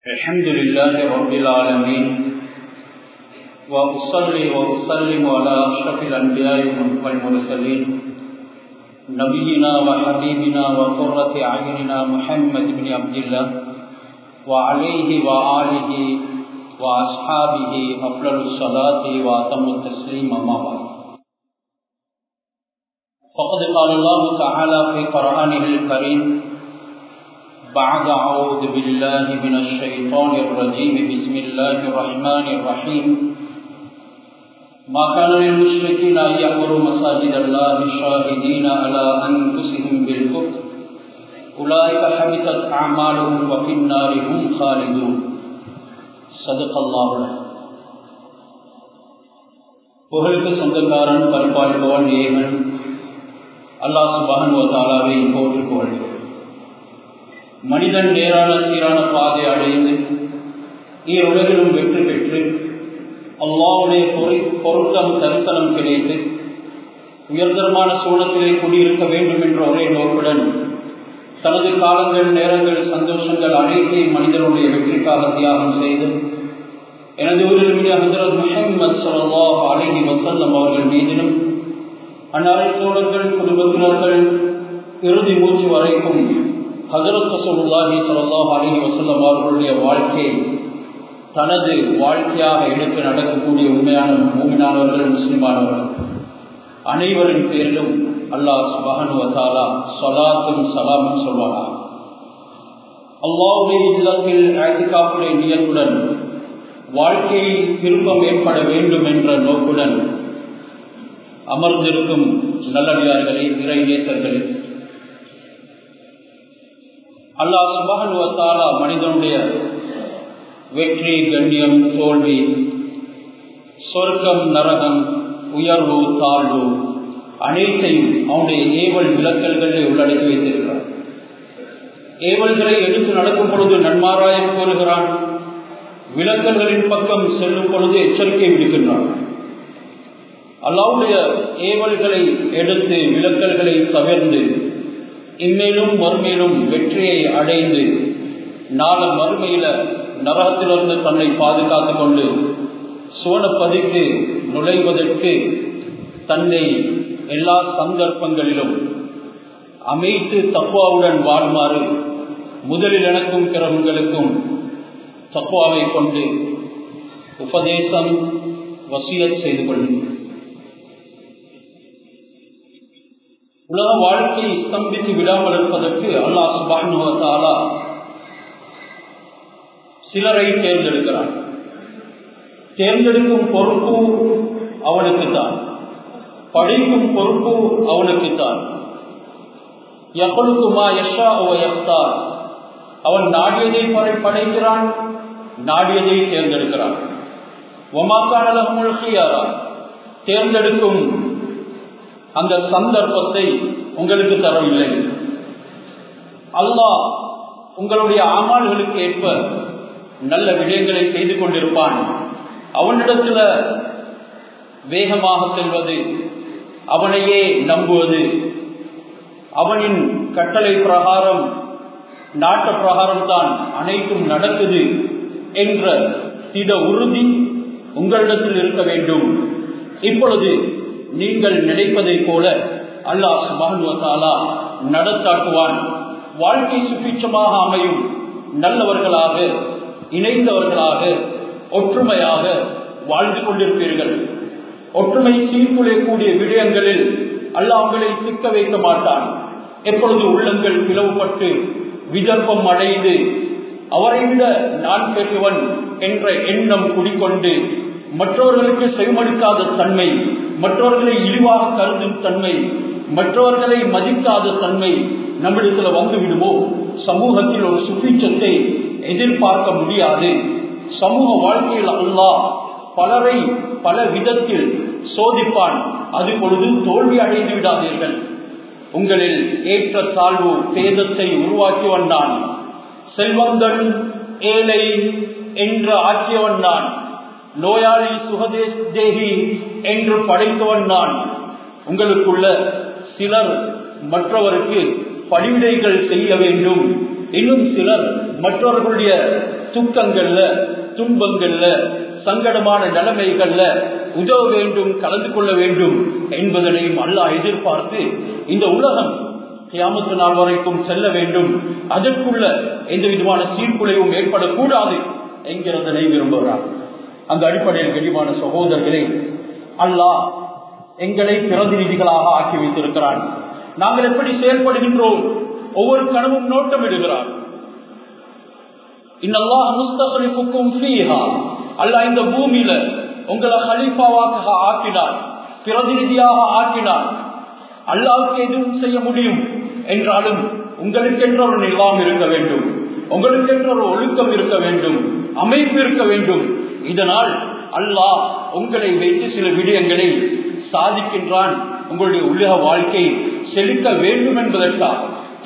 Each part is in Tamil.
الحمد لله رب العالمين وأصلي وأسلم على أشرف الأنبياء والمرسلين نبينا وحبيبنا وقرة أعيننا محمد بن عبد الله وعليه وآله وأصحابه أفضل الصلاة وأتم التسليم أما بعد فقد قال الله تعالى في قرآنه الكريم بعد أعوذ بالله من الشيطان الرجيم بسم الله الرحمن الرحيم ما كان للمشركين أن يعمروا مساجد الله شاهدين على أنفسهم بالكفر أولئك حبطت أعمالهم وفي النار هم خالدون صدق الله புகழுக்கு சொந்தக்காரன் பரிபாலிப்பவன் ஏகன் அல்லாஹ் சுபஹன் தாலாவை போற்றி புகழ்கிறோம் மனிதன் நேரான சீரான பாதை அடைந்து உலகிலும் வெற்றி பெற்று அல்லாவுடைய பொருத்தம் தரிசனம் கிடைத்து உயர்தரமான சூழத்திலே குடியிருக்க வேண்டும் என்ற ஒரே நோக்குடன் தனது காலங்கள் நேரங்கள் சந்தோஷங்கள் அனைத்தையும் மனிதனுடைய வெற்றிக்காக தியாகம் செய்து எனது ஊரில் மீது ஹசரத் முஹம்மது சல்லா அலஹி வசல்லம் அவர்கள் மீதிலும் அந்நறை தோழர்கள் குடும்பத்தினர்கள் இறுதி மூச்சு வரைக்கும் ஹசரத் ரசூலுல்லாஹி ஸல்லல்லாஹு அலைஹி வஸல்லம் அவர்களுடைய வாழ்க்கையை தனது வாழ்க்கையாக எடுத்து நடக்கக்கூடிய உண்மையான மூமினானவர்கள் முஸ்லிமானவர்கள் அனைவரின் பேரிலும் அல்லாஹ் சுபஹனு வதாலா சொலாத்தும் சலாமும் சொல்வானா அல்லாவுடைய இல்லத்தில் ஆதிகாப்புடைய நியத்துடன் வாழ்க்கையில் திருப்பம் ஏற்பட வேண்டும் என்ற நோக்குடன் அமர்ந்திருக்கும் நல்லடியார்களே இறை நேசர்களே அல்லாஹ் சுபகனுவத்தாலா மனிதனுடைய வெற்றி கண்ணியம் தோல்வி சொர்க்கம் நரகம் உயர்வு தாழ்வு அனைத்தையும் அவனுடைய ஏவல் விளக்கல்களை உள்ளடக்கி வைத்திருக்கிறான் ஏவல்களை எடுத்து நடக்கும் பொழுது நன்மாராயம் கோருகிறான் விளக்கல்களின் பக்கம் செல்லும் பொழுது எச்சரிக்கை விடுக்கின்றான் அல்லாவுடைய ஏவல்களை எடுத்து விளக்கல்களை தவிர்ந்து இம்மேலும் மறுமையிலும் வெற்றியை அடைந்து நாள மறுமையில நரகத்திலிருந்து தன்னை பாதுகாத்துக் கொண்டு சோனப்பதிக்கு நுழைவதற்கு தன்னை எல்லா சந்தர்ப்பங்களிலும் அமைத்து தப்புவாவுடன் வாழ்மாறு முதலில் எனக்கும் பிறகுங்களுக்கும் தப்புவாவை கொண்டு உபதேசம் வசியல் செய்து கொள்கிறேன் உலக வாழ்க்கையை ஸ்தம்பித்து விடாமல் இருப்பதற்கு அல்லாஹ் சுபானுவத்தாலா சிலரை தேர்ந்தெடுக்கிறான் தேர்ந்தெடுக்கும் பொறுப்பு அவனுக்குத்தான் படிக்கும் பொறுப்பு அவனுக்குத்தான் எப்பொழுதுமா யஷா எஃப்தார் அவன் நாடியதை படைக்கிறான் நாடியதை தேர்ந்தெடுக்கிறான் ஒமாக்கானலமுழ்கியாரா தேர்ந்தெடுக்கும் அந்த சந்தர்ப்பத்தை உங்களுக்கு தரவில்லை அல்லாஹ் உங்களுடைய அமால்களுக்கு ஏற்ப நல்ல விடயங்களை செய்து கொண்டிருப்பான் அவனிடத்துல வேகமாக செல்வது அவனையே நம்புவது அவனின் கட்டளை பிரகாரம் நாட்ட பிரகாரம் தான் அனைத்தும் நடக்குது என்ற திட உறுதி உங்களிடத்தில் இருக்க வேண்டும் இப்பொழுது நீங்கள் நினைப்பதை போல அல்லாஹ் சுபானுவத்தாலா நடத்தாக்குவான் வாழ்க்கை சுபீட்சமாக அமையும் நல்லவர்களாக இணைந்தவர்களாக ஒற்றுமையாக வாழ்ந்து கொண்டிருப்பீர்கள் ஒற்றுமை சீர்குலையக்கூடிய விடயங்களில் அல்லாஹ்களை சிக்க வைக்க மாட்டான் எப்பொழுது உள்ளங்கள் பிளவுபட்டு விதர்ப்பம் அடைந்து அவரை விட நான் பெரியவன் என்ற எண்ணம் குடிக்கொண்டு மற்றவர்களுக்கு செவிமடுக்காத தன்மை மற்றவர்களை இழிவாக கருதும் தன்மை மற்றவர்களை மதிக்காத தன்மை நம்மிடத்தில் வந்து விடுமோ சமூகத்தில் ஒரு சுபீட்சத்தை எதிர்பார்க்க முடியாது சமூக வாழ்க்கையில் அல்லாஹ் பலரை பல விதத்தில் சோதிப்பான் அது பொழுது தோல்வி அடைந்து விடாதீர்கள் உங்களில் ஏற்ற தாழ்வு பேதத்தை உருவாக்கியவன் நான் செல்வந்தன் ஏழை என்று ஆக்கியவன் நான் நோயாளி சுகதேஷ் தேகி என்று படைத்தவன் நான் உங்களுக்குள்ள சிலர் மற்றவருக்கு பணிவிடைகள் செய்ய வேண்டும் இன்னும் சிலர் மற்றவர்களுடைய துக்கங்கள்ல துன்பங்கள்ல சங்கடமான நிலைமைகள்ல உதவ வேண்டும் கலந்து கொள்ள வேண்டும் என்பதனையும் அல்லாஹ் எதிர்பார்த்து இந்த உலகம் கியாமத்து நாள் வரைக்கும் செல்ல வேண்டும் அதற்குள்ள எந்த விதமான சீர்குலைவும் ஏற்படக்கூடாது என்கிறதனை விரும்புகிறார் அந்த அடிப்படையில் கனிமான சகோதரர்களே அல்லாஹ் எங்களை பிரதிநிதிகளாக ஆக்கி வைத்திருக்கிறான் நாங்கள் எப்படி செயல்படுகின்றோம் ஒவ்வொரு கனவும் நோட்டமிடுகிறார் இன்னல்லாஹ் முஸ்தகரிப்புக்கும் ஃபீஹா அல்லாஹ் இந்த பூமியில உங்களை ஹலீஃபாவாக ஆக்கினார் பிரதிநிதியாக ஆக்கினார் அல்லாவுக்கு எதுவும் செய்ய முடியும் என்றாலும் உங்களுக்கென்ற ஒரு நிலம் இருக்க வேண்டும் உங்களுக்கென்ற ஒரு ஒழுக்கம் இருக்க வேண்டும் அமைப்பு இருக்க வேண்டும் இதனால் அல்லாஹ் உங்களை வைத்து சில விடயங்களை சாதிக்கின்றான் உங்களுடைய உலக வாழ்க்கை செலுத்த வேண்டும் என்பதற்காக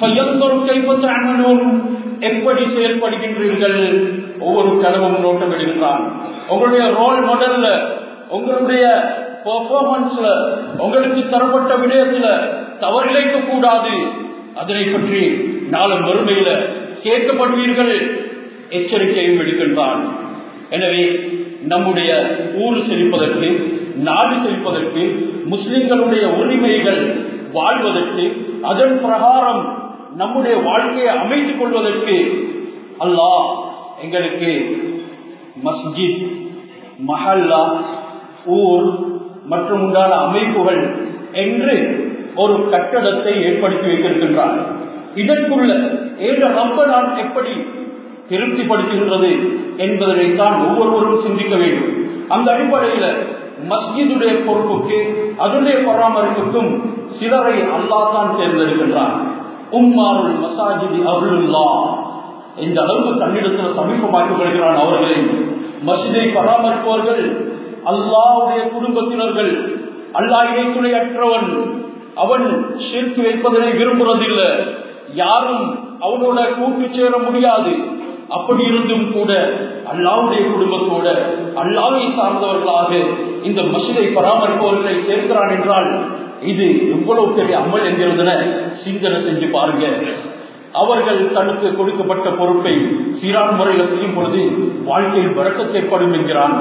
எப்படி செயல்படுகின்றீர்கள் ஒவ்வொரு கனவும் நோட்டம் எடுக்கிறான் உங்களுடைய ரோல் மாடல்ல உங்களுடைய பெர்ஃபார்மன்ஸ்ல உங்களுக்கு தரப்பட்ட விடயத்துல தவறிழைக்க கூடாது அதனை பற்றி நாளும் வறுமையில கேட்கப்படுவீர்கள் எச்சரிக்கையும் எடுக்கின்றான் எனவே நம்முடைய ஊர் செழிப்பதற்கு நாடு செழிப்பதற்கு முஸ்லிம்களுடைய உரிமைகள் வாழ்வதற்கு அதன் பிரகாரம் நம்முடைய வாழ்க்கையை அமைத்துக் கொள்வதற்கு அல்லாஹ் எங்களுக்கு மஸ்ஜித் மஹல்லா ஊர் மற்றும் உண்டான அமைப்புகள் என்று ஒரு கட்டடத்தை ஏற்படுத்தி வைத்திருக்கின்றார் இதற்குள்ள ஏழு ரப்ப நான் எப்படி திருப்திப்படுத்துகின்றது என்பதனைத்தான் ஒவ்வொருவரும் சிந்திக்க வேண்டும் அந்த அடிப்படையில் மஸ்ஜிதுடைய பொறுப்புக்கு அதனுடைய பராமரிப்புக்கும் சிலரை அல்லாஹ் தான் தேர்ந்தெடுக்கின்றான் உம்மாருள் மசாஜிதி அருளுல்லா இந்த அளவுக்கு தன்னிடத்தில் சமீபமாக்கிக் கொள்கிறான் அவர்களை மசிதை பராமரிப்பவர்கள் அல்லாவுடைய குடும்பத்தினர்கள் அல்லாஹ் இணைத்துணை அற்றவன் அவன் ஷிர்க் வைப்பதனை விரும்புவதில்லை யாரும் அவனோட கூட்டு சேர முடியாது அப்படி இருந்தும் கூட அல்லாவுடைய குடும்பத்தோட அல்லாவை சார்ந்தவர்களாக இந்த மசிதை பராமரிப்பவர்களை சேர்க்கிறான் என்றால் இது எவ்வளவு பெரிய அமல் என்கிறதுன சிந்தனை செஞ்சு பாருங்க அவர்கள் தனக்கு கொடுக்கப்பட்ட பொறுப்பை சீரான முறையில் செய்யும் பொழுது வாழ்க்கையில் வழக்கத்தை ஏற்படும் என்கிறான்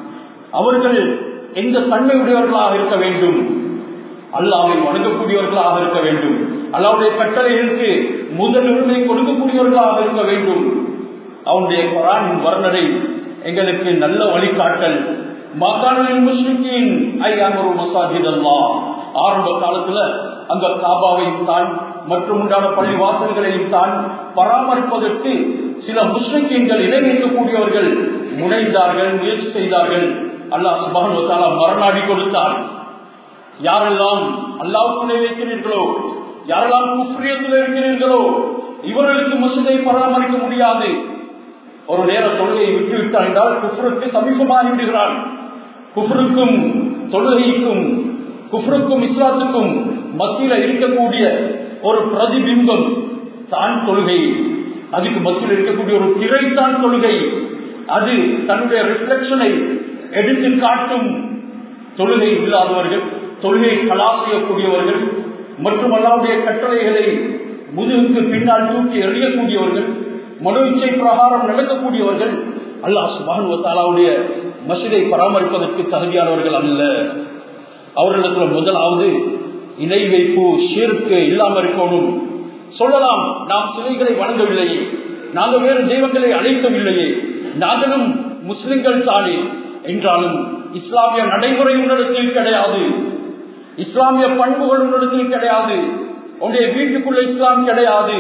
அவர்கள் எந்த தன்மையுடையவர்களாக இருக்க வேண்டும் அல்லாவை வணங்கக்கூடியவர்களாக இருக்க வேண்டும் அல்லாவுடைய கட்டளைகளுக்கு முதல் உரிமை கொடுக்கக்கூடியவர்களாக இருக்க வேண்டும் அவனுடைய குரானின் வர்ணனை எங்களுக்கு நல்ல வழிகாட்டல் மக்கானின் முஸ்லிமின் ஐ அமரு மசாஜித் அல்லா ஆரம்ப காலத்துல அந்த காபாவையும் தான் மற்றும் உண்டான பள்ளி வாசல்களையும் தான் பராமரிப்பதற்கு சில முஸ்லிம்கள் இணைக்கக்கூடியவர்கள் முனைந்தார்கள் முயற்சி செய்தார்கள் அல்லாஹ் சுபான் மரணாடி கொடுத்தார் யாரெல்லாம் அல்லாவுக்குள்ளே வைக்கிறீர்களோ யாரெல்லாம் குஃப்ரியத்தில் இருக்கிறீர்களோ இவர்களுக்கு மசூதை பராமரிக்க முடியாது ஒரு நேர தொழுகையை விட்டுவிட்டால் என்றால் குஃப்ருக்கு சமீபமாகி விடுகிறான் குஃப்ருக்கும் தொழுகைக்கும் குஃப்ருக்கும் இஸ்லாத்துக்கும் மத்தியில இருக்கக்கூடிய ஒரு பிரதிபிம்பம் தான் தொழுகை அதுக்கு மத்தியில் இருக்கக்கூடிய ஒரு திரைத்தான் தொழுகை அது தன்னுடைய ரிஃப்ளெக்ஷனை எடுத்து காட்டும் தொழுகை இல்லாதவர்கள் தொழுகை கலா செய்யக்கூடியவர்கள் மற்றும் அல்லாவுடைய கட்டளைகளை முதுகுக்கு பின்னால் தூக்கி எறியக்கூடியவர்கள் மனோ இச்சை பிரகாரம் நடக்கக்கூடியவர்கள் அல்லாஹ் சுபானுவத்தாலாவுடைய மசிதை பராமரிப்பதற்கு தகுதியானவர்கள் அல்ல அவர்களிடத்துல முதலாவது இணை வைப்பு ஷீருக்கு இல்லாம இருக்கணும் சொல்லலாம் நாம் சிலைகளை வணங்கவில்லையே நாங்கள் வேறு தெய்வங்களை அழைக்கவில்லையே நாங்களும் முஸ்லிம்கள் தானே என்றாலும் இஸ்லாமிய நடைமுறை உன்னிடத்தில் கிடையாது இஸ்லாமிய பண்புகள் உன்னிடத்தில் கிடையாது உன்னுடைய வீட்டுக்குள்ள இஸ்லாம் கிடையாது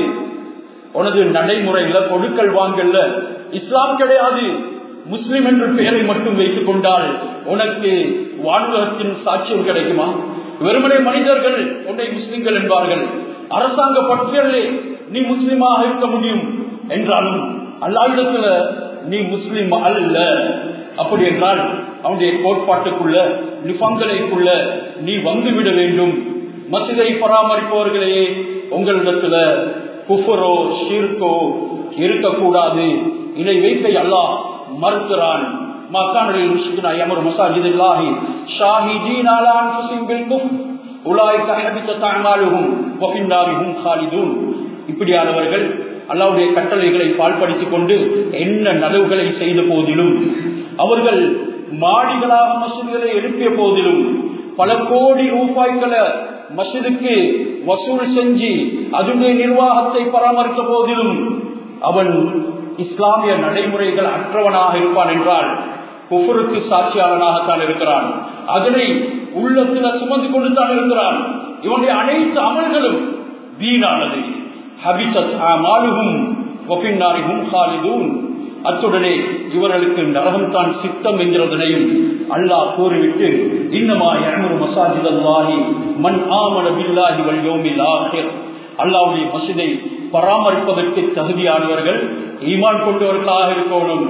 உனது நடைமுறையில கொடுக்கல் வாங்கல்ல இஸ்லாம் கிடையாது முஸ்லிம் என்ற பெயரை மட்டும் வைத்துக் கொண்டால் உனக்கு வானுலகத்தின் சாட்சியம் கிடைக்குமா வெறுமனே மனிதர்கள் உன்னை முஸ்லிம்கள் என்பார்கள் அரசாங்க பட்டியலே நீ முஸ்லிமாக இருக்க முடியும் என்றாலும் அல்லாவிடத்துல நீ முஸ்லிம் அல்ல அப்படி என்றால் அவனுடைய கோட்பாட்டுக்குள்ள நிபந்தனைக்குள்ள நீ வந்துவிட வேண்டும் மசிதை பராமரிப்பவர்களே உங்களிடத்துல குஃபரோ ஷீர்கோ இருக்கக்கூடாது இதை வைப்பை அல்லாஹ் மறுக்கிறான் மக்கானுடைய முஸ்லிம்னா யமர் மசாஜித் இல்லாஹி ஷாஹிதீன் அலா அன்ஃபுஸிஹிம் பில் குஃப்ர் உலாயிக ஹபித்தத் அமாலுஹும் வ ஃபின்னாரிஹும் காலிதூன் இப்படியானவர்கள் அல்லாவுடைய கட்டளைகளை பால்படுத்திக் கொண்டு என்ன நலவுகளை செய்த போதிலும் அவர்கள் மாடிகளாக மசூதிகளை எழுப்பிய போதிலும் பல கோடி ரூபாய்களை மசிதுக்கு வசூல் செஞ்சு அதனுடைய நிர்வாகத்தை பராமரித்த போதிலும் அவன் இஸ்லாமிய நடைமுறைகள் அற்றவனாக இருப்பான் என்றால் குஃபருக்கு சாட்சியாளனாகத்தான் இருக்கிறான் அதனை உள்ளத்தில் சுமந்து கொண்டு தான் இருக்கிறான் இவனுடைய அனைத்து அமல்களும் வீணானது ஹபிசத் மாலுகும் ஒபின்னாரிகும் ஹாலிதூன் அத்துடனே இவர்களுக்கு நரகம் தான் சித்தம் என்கிறதனையும் அல்லாஹ் கூறிவிட்டு இன்னமா இரநூறு மசாஜித் அல்லாஹி மண் ஆமன பில்லாஹி வல்யோமில் ஆஹிர் அல்லாவுடைய மசிதை பராமரிப்பதற்கு தகுதியானவர்கள் ஈமான் கொண்டவர்களாக இருக்கணும்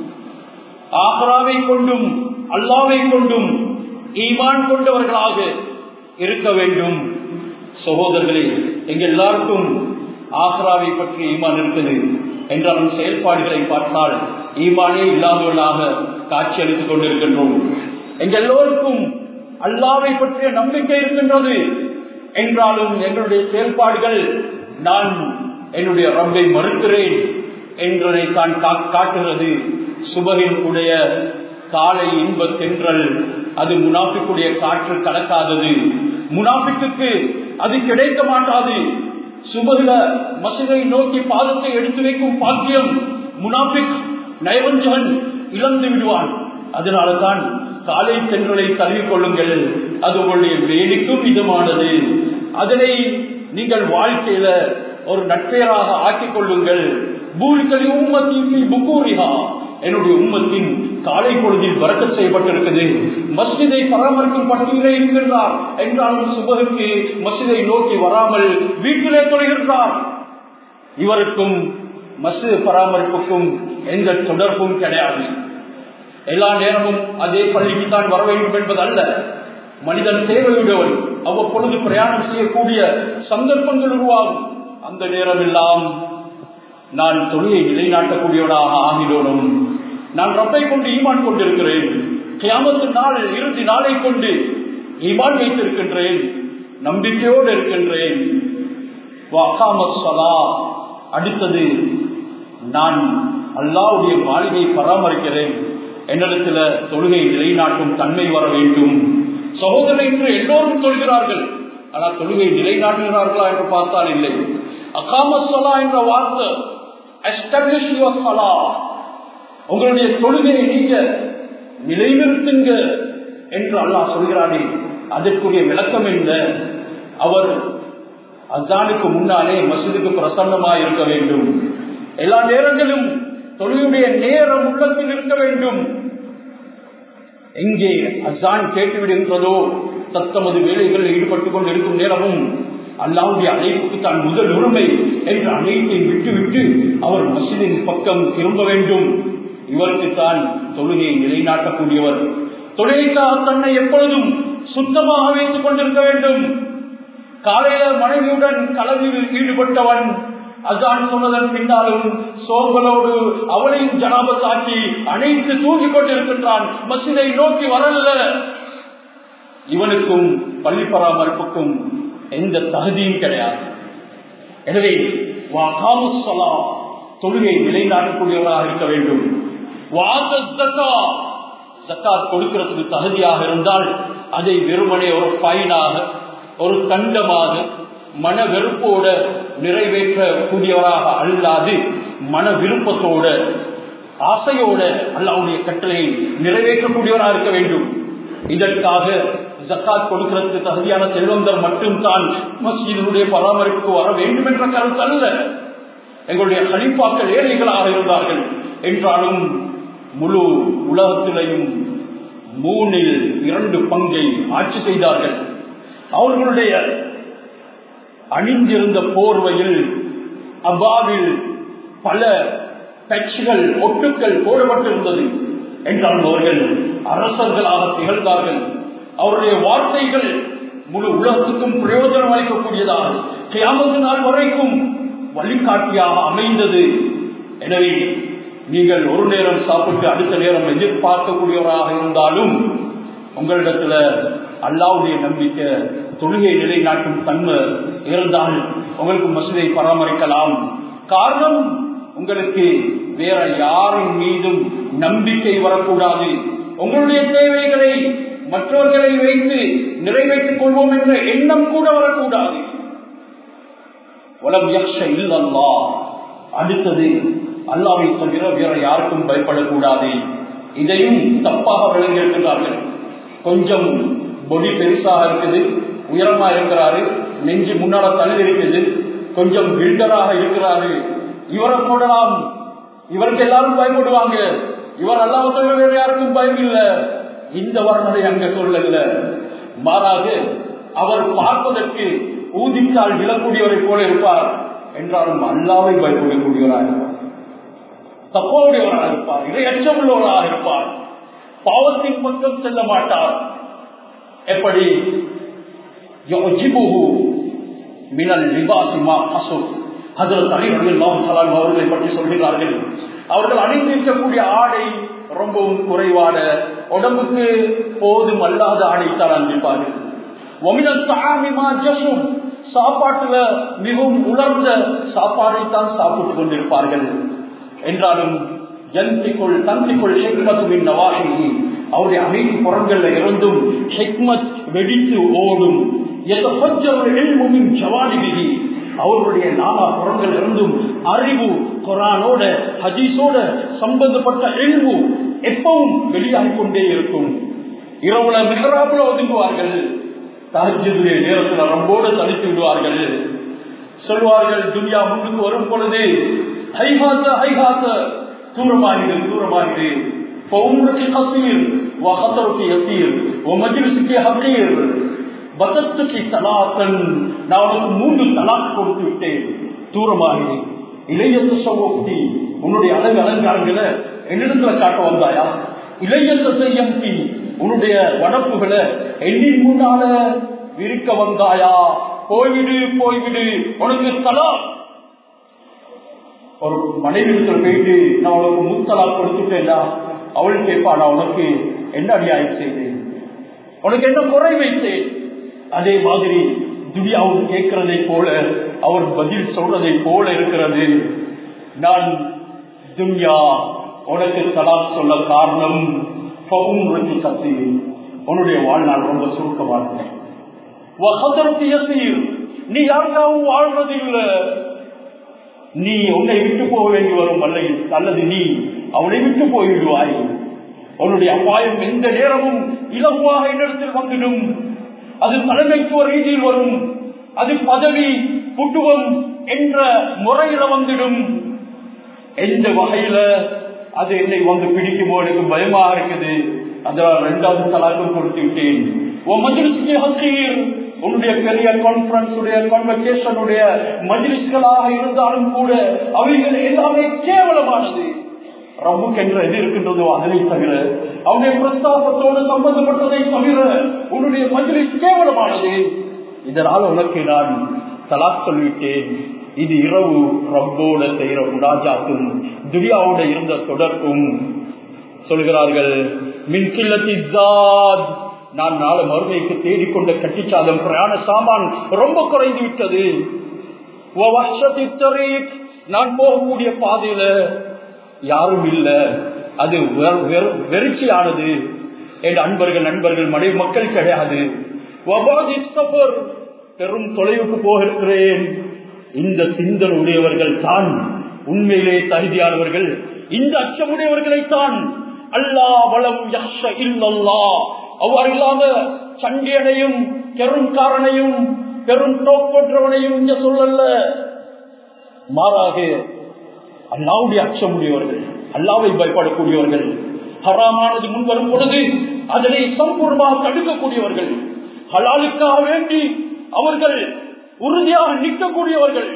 ஆக்ராவை கொண்டும் அல்லாவை கொண்டும் ஈமான் கொண்டவர்களாக இருக்க வேண்டும் சகோதரர்களே எங்க எல்லாருக்கும் ஆக்ராவை பற்றி ஈமான் இருக்குது என்றாலும் செயல்பாடுகளை பார்த்தால் ஈமானே இல்லாதவர்களாக காட்சி அளித்துக் கொண்டிருக்கின்றோம் எங்க எல்லோருக்கும் அல்லாவை பற்றிய நம்பிக்கை இருக்கின்றது என்றாலும் எங்களுடைய செயல்பாடுகள் நான் என்னுடைய ரப்பை மறுக்கிறேன் என்றதை தான் காட்டுகிறது சுபகின் உடைய காலை இன்ப தென்றல் அது முனாஃபிக்குடைய காற்று கலக்காதது முனாஃபிக்கு அது கிடைக்க மாட்டாது சுபகில மசிதை நோக்கி பாதத்தை எடுத்து வைக்கும் பாக்கியம் முனாபிக் நயவஞ்சகன் இழந்து விடுவான் அதனாலதான் காலை தென்றலை தழுவிக் கொள்ளுங்கள் அது உங்களுடைய வேலைக்கும் இதமானது அதனை நீங்கள் வாழ்க்கையில ஒரு நட்பெயராக ஆக்கிக் கொள்ளுங்கள் பூலிக்கலி உம்மத்தி புக்கூரிகா என்னுடைய உம்மத்தின் காலை பொழுதில் வரக்க செய்யப்பட்டிருக்குது மஸ்ஜிதை பராமரிக்கும் பட்டியலே இருக்கின்றார் என்றாலும் சுபகுக்கு மஸ்ஜிதை நோக்கி வராமல் வீட்டிலே தொழுகின்றார் இவருக்கும் மஸ்ஜித் பராமரிப்புக்கும் எந்த தொடர்பும் கிடையாது எல்லா நேரமும் அதே பள்ளிக்கு தான் வர வேண்டும் என்பது அல்ல மனிதன் தேவையுடையவன் அவ்வப்பொழுது பிரயாணம் செய்யக்கூடிய சந்தர்ப்பங்கள் உருவாகும் அந்த நேரம் எல்லாம் நான் தொழிலை நிலைநாட்டக்கூடியவனாக ஆகிடணும் நான் ரப்பை கொண்டு ஈமான் கொண்டிருக்கிறேன் கியாமத்து நாள் இறுதி நாளை கொண்டு ஈமான் வைத்திருக்கின்றேன் நம்பிக்கையோடு இருக்கின்றேன் அடுத்தது நான் அல்லாவுடைய மாளிகை பராமரிக்கிறேன் என்னிடத்துல தொழுகை நிலைநாட்டும் தன்மை வர வேண்டும் சகோதரன் என்று எல்லோரும் சொல்கிறார்கள் ஆனால் தொழுகை நிலைநாட்டுகிறார்களா என்று பார்த்தால் இல்லை அகாமசலா என்ற வார்த்தை எஸ்டாப்ளிஷ் யுவர் சலா உங்களுடைய தொழுகையை நீங்க நிலைநிறுத்துங்க என்று அல்லாஹ் சொல்கிறானே அதற்குரிய விளக்கம் என்ன அவர் அசானுக்கு முன்னாலே மசிதுக்கு பிரசன்னமாக இருக்க வேண்டும் எல்லா நேரங்களிலும் தொழிலுடைய நேரம் உள்ளத்தில் இருக்க வேண்டும் எங்கே அசான் கேட்டுவிடுகின்றதோ தத்தமது வேலைகளில் ஈடுபட்டுக் கொண்டு இருக்கும் நேரமும் அல்லாவுடைய அழைப்புக்கு தான் முதல் உரிமை என்று அனைத்தையும் விட்டுவிட்டு அவர் மசிதின் பக்கம் திரும்ப வேண்டும் இவருக்கு தான் தொழுகையை நிலைநாட்டக்கூடியவர் தொழிலுக்காக தன்னை எப்பொழுதும் சுத்தமாக வைத்துக் கொண்டிருக்க வேண்டும் காலையில மனைவியுடன் கலவியில் ஈடுபட்டவன் அதான் சொன்னதன் பின்னாலும் சோம்பலோடு அவனையும் ஜனாபத்தாக்கி அனைத்து தூங்கிக் கொண்டிருக்கின்றான் மசிதை நோக்கி வரல இவனுக்கும் பள்ளி பராமரிப்புக்கும் எந்த தகுதியும் கிடையாது எனவே தொழுகை நிலைநாட்டக்கூடியவராக இருக்க வேண்டும் ஜக்காத் கொடுக்கிறதுக்கு தகுதியாக இருந்தால் அதை வெறுமனே ஒரு பயனாக ஒரு தண்டமாக மன வெறுப்போட நிறைவேற்றக்கூடியவராக அல்லாது மன விருப்பத்தோட ஆசையோட அல்லாவுடைய கட்டளையை நிறைவேற்றக்கூடியவராக இருக்க வேண்டும் இதற்காக ஜக்காத் கொடுக்கிறதுக்கு தகுதியான செல்வந்தர் மட்டும்தான் மஸ்ஜிதனுடைய பராமரிப்புக்கு வர வேண்டும் என்ற கருத்து அல்ல எங்களுடைய கலிப்பாக்கள் ஏழைகளாக இருந்தார்கள் என்றாலும் முழு உலகத்திலையும் மூணில் இரண்டு பங்கை ஆட்சி செய்தார்கள் அவர்களுடைய அணிந்திருந்த போர்வையில் அவ்வாவில் பல கட்சிகள் ஒட்டுக்கள் போடப்பட்டிருந்தது என்றால் அவர்கள் அரசர்களாக திகழ்ந்தார்கள் அவருடைய வார்த்தைகள் முழு உலகத்துக்கும் பிரயோஜனம் அளிக்கக்கூடியதாக கியாமத்து நாள் வரைக்கும் வழிகாட்டியாக அமைந்தது எனவே நீங்கள் ஒரு நேரம் சாப்பிட்டு அடுத்த நேரம் எதிர்பார்க்கக்கூடியவராக இருந்தாலும் உங்களிடத்துல அல்லாவுடைய நம்பிக்கை தொழுகை நிலைநாட்டும் தன்மை இருந்தால் உங்களுக்கு மசிதை பராமரிக்கலாம் காரணம் உங்களுக்கு வேற யாரின் மீதும் நம்பிக்கை வரக்கூடாது உங்களுடைய தேவைகளை மற்றவர்களை வைத்து நிறைவேற்றிக் கொள்வோம் என்ற எண்ணம் கூட வரக்கூடாது உலம் யக்ஷ இல்லல்லா அடுத்தது அல்லாவை தவிர வேற யாருக்கும் பயப்படக்கூடாது இதையும் தப்பாக விளங்கியிருக்கிறார்கள் கொஞ்சம் பொடி பெருசாக இருக்குது உயரமா இருக்கிறாரு நெஞ்சு முன்னால தள்ளி இருக்குது கொஞ்சம் பில்டராக இருக்கிறாரு இவரை போடலாம் இவருக்கு எல்லாரும் பயப்படுவாங்க இவர் அல்லாஹ் தவிர வேற யாருக்கும் பயம் இல்ல இந்த வர்ணனை அங்க சொல்லல மாறாக அவர் பார்ப்பதற்கு ஊதிக்கால் விழக்கூடியவரை போல இருப்பார் என்றாலும் அல்லாவை பயப்படக்கூடியவராக இருப்பார் தப்போடையவராக இருப்பார் இரையச்சம் உள்ளவராக இருப்பார் பாவத்தின் பக்கம் செல்ல மாட்டார் எப்படி மினல் லிபாசிமா அசு ஹசரத் அலி ரலியல்லாஹு ஸலாம் அவர்களை பற்றி சொல்கிறார்கள் அவர்கள் அணிந்திருக்கக்கூடிய ஆடை ரொம்பவும் குறைவான உடம்புக்கு போதும் அல்லாத ஆடைத்தான் அணிந்திருப்பார்கள் சாப்பாட்டுல மிகவும் உலர்ந்த சாப்பாடை தான் சாப்பிட்டுக் கொண்டிருப்பார்கள் என்றாலும் ஜந்திக்குள் தந்திக்குள் ஹெக்மத்துவின் நவாகி அவருடைய அனைத்து புறங்கள்ல இருந்தும் ஹெக்மத் வெடித்து ஓடும் ஜவானிபிகி அவருடைய நாலா புறங்கள் இருந்தும் அறிவு குரானோட ஹதீஸோட சம்பந்தப்பட்ட எழுவு எப்பவும் வெளியாகிக் கொண்டே இருக்கும் இரவுல மிகராப்புல ஒதுங்குவார்கள் தாஜுடைய நேரத்தில் ரம்போடு தனித்து விடுவார்கள் சொல்வார்கள் துனியா முன்னுக்கு வரும் பொழுது ஹைஹாத்த ஹைஹாத்த தூரமாகிடு தூரமாகிடு فعمرك قصير وخطرك يسير ومجلسك حقير பதத்துக்கு தலாத்தன் நான் உனக்கு மூன்று தலாக் கொடுத்து விட்டேன் தூரமாகி இளையத்து சமூகத்தி உன்னுடைய அழகு அலங்காரங்களை என்னிடத்துல காட்ட வந்தாயா இளையத்த செய்யி உன்னுடைய வனப்புகளை எண்ணின் முன்னால விரிக்க வந்தாயா போய்விடு போய்விடு உனக்கு தலா ஒரு மனைவி போயிட்டு நான் உனக்கு முத்தலா கொடுத்துட்டேன்டா அவள் கேட்பா நான் உனக்கு என்ன அநியாயம் செய்தேன் உனக்கு என்ன குறை வைத்தேன் அதே மாதிரி துனியாவும் கேட்கிறதை போல அவர் பதில் சொல்றதை போல இருக்கிறது நான் துன்யா உனக்கு தலாக் சொல்ல காரணம் கசி உன்னுடைய வாழ்நாள் ரொம்ப சுருக்கமானது நீ யாருக்காகவும் வாழ்றது இல்ல நீ உன்னை விட்டு போக வேண்டி வரும் அல்ல அல்லது நீ அவனை விட்டு போய்விடுவாய் உன்னுடைய அபாயம் எந்த நேரமும் இலகுவாக என்னிடத்தில் வந்துடும் அது தலைமைத்துவ ரீதியில் வரும் அது பதவி புட்டுவம் என்ற முறையில வந்துடும் எந்த வகையில அது என்னை வந்து பிடிக்குமோ எனக்கு பயமா இருக்குது அதனால் இரண்டாவது தலாக்கம் கொடுத்து விட்டேன் உன்னுடைய பெரிய கான்பரன்ஸ் உடைய கான்வெகேஷன் உடைய மஜிலிஸ்களாக இருந்தாலும் கூட அவைகள் எல்லாமே கேவலமானது ரப்புக்கு என்ற எது இருக்கின்றதோ அதனை தவிர அவனுடைய பிரஸ்தாபத்தோடு சம்பந்தப்பட்டதை தவிர உன்னுடைய மஜ்லிஸ் கேவலமானது இதனால் உனக்கு நான் தலாக் சொல்லிவிட்டேன் இது இரவு ரப்போட செய்யற முடாஜாக்கும் துரியாவோட இருந்த தொடர்பும் சொல்கிறார்கள் மின்கில்லத்தி நான் நாளை மறுமைக்கு தேடிக்கொண்ட கட்டிச்சாதம் பிரயாண சாமான் ரொம்ப குறைந்து விட்டது நான் போகக்கூடிய பாதையில யாரும் இல்ல அது வெறிச்சியானது என் அன்பர்கள் நண்பர்கள் மனைவி மக்கள் கிடையாது பெரும் தொலைவுக்கு போக இருக்கிறேன் இந்த சிந்தன் உடையவர்கள் தான் உண்மையிலே தகுதியானவர்கள் இந்த அச்சமுடையவர்களை தான் அல்லா வளம் யஷ இல்லல்லா அவ்வாறு இல்லாம சண்டியனையும் பெருங்காரனையும் பெரும் தோப்பற்றவனையும் இங்க சொல்லல மாறாக அல்லாவுடைய அச்சமுடையவர்கள் அல்லாவை பயப்படக்கூடியவர்கள் ஹராமானது முன் வரும் பொழுது அதனை சம்பூர்ணமாக தடுக்கக்கூடியவர்கள் ஹலாலுக்காக வேண்டி அவர்கள் உறுதியாக நிற்கக்கூடியவர்கள்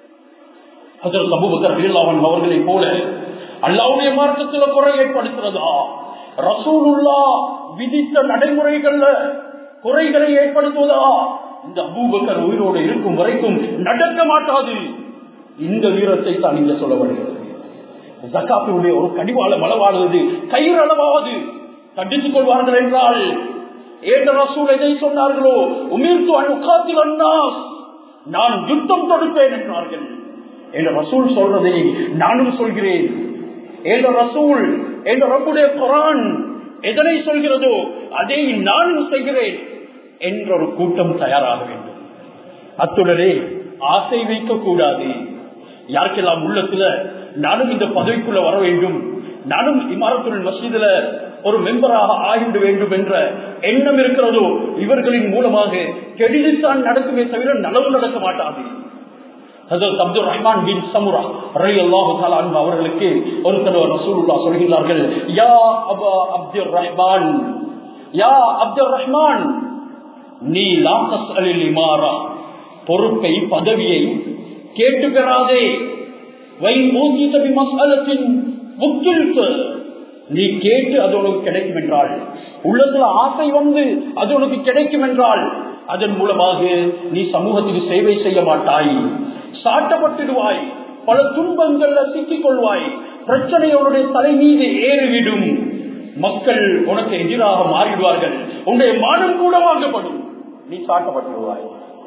அவன் அவர்களை போல அல்லாவுடைய மார்க்கத்தில் குறை ஏற்படுத்துறதா ரசூலுல்லா விதித்த நடைமுறைகள்ல குறைகளை ஏற்படுத்துவதா இந்த அபூபக்கர் உயிரோடு இருக்கும் வரைக்கும் நடக்க மாட்டாது இந்த வீரத்தை தான் இங்க சொல்ல வருகிறது ஜக்காத்தினுடைய ஒரு கடிவாள மலவாடுவது கயிறு அளவாவது கண்டித்துக் கொள்வார்கள் என்றால் ஏற்ற ரசூல் எதை சொன்னார்களோ உமிர்த்து அணுக்காத்தில் அண்ணாஸ் நான் யுத்தம் தொடுப்பேன் என்றார்கள் என்ற ரசூல் சொல்றதை நானும் சொல்கிறேன் என்ற ரசூல் என்ற ரப்புடைய குரான் எதனை சொல்கிறதோ அதை நானும் செய்கிறேன் என்ற ஒரு கூட்டம் தயாராக வேண்டும் அத்துடனே ஆசை வைக்க கூடாது யாருக்கெல்லாம் உள்ளத்துல நானும் இந்த பதவிக்குள்ள வர வேண்டும் நானும் இமாரத்துள் மசீதுல ஒரு மெம்பராக ஆகிவிட வேண்டும் என்ற எண்ணம் இருக்கிறதோ இவர்களின் மூலமாக கெடிதான் நடக்குமே தவிர நலவு நடக்க மாட்டாது ஹசரத் அப்துல் ரஹ்மான் பின் சமுரா ரலியல்லாஹு தஆலா அன்ஹு அவர்களுக்கு ஒரு தடவை ரசூலுல்லாஹ் சொல்கிறார்கள் யா அபா அப்துல் ரஹ்மான் யா அப்துல் ரஹ்மான் நீ லா தஸ்அலில் இமாரா பொறுப்பை பதவியை கேட்டு பெறாதே வை ஊசித பி மஸ்அலத்தின் முக்கில்து நீ கேட்டு அது உனக்கு கிடைக்கும் என்றால் உள்ளத்துல ஆசை வந்து அது உனக்கு கிடைக்கும் என்றால் அதன் மூலமாக நீ சமூகத்துக்கு சேவை செய்ய மாட்டாய் சாட்டப்பட்டுடுவாய் பல துன்பங்கள்ல சிக்கிக் கொள்வாய் பிரச்சனை உன்னுடைய தலை மீது ஏறிவிடும் மக்கள் உனக்கு எதிராக மாறிடுவார்கள் உன்னுடைய மானம் கூட வாங்கப்படும் நீ சாட்டப்பட்டுடுவாய்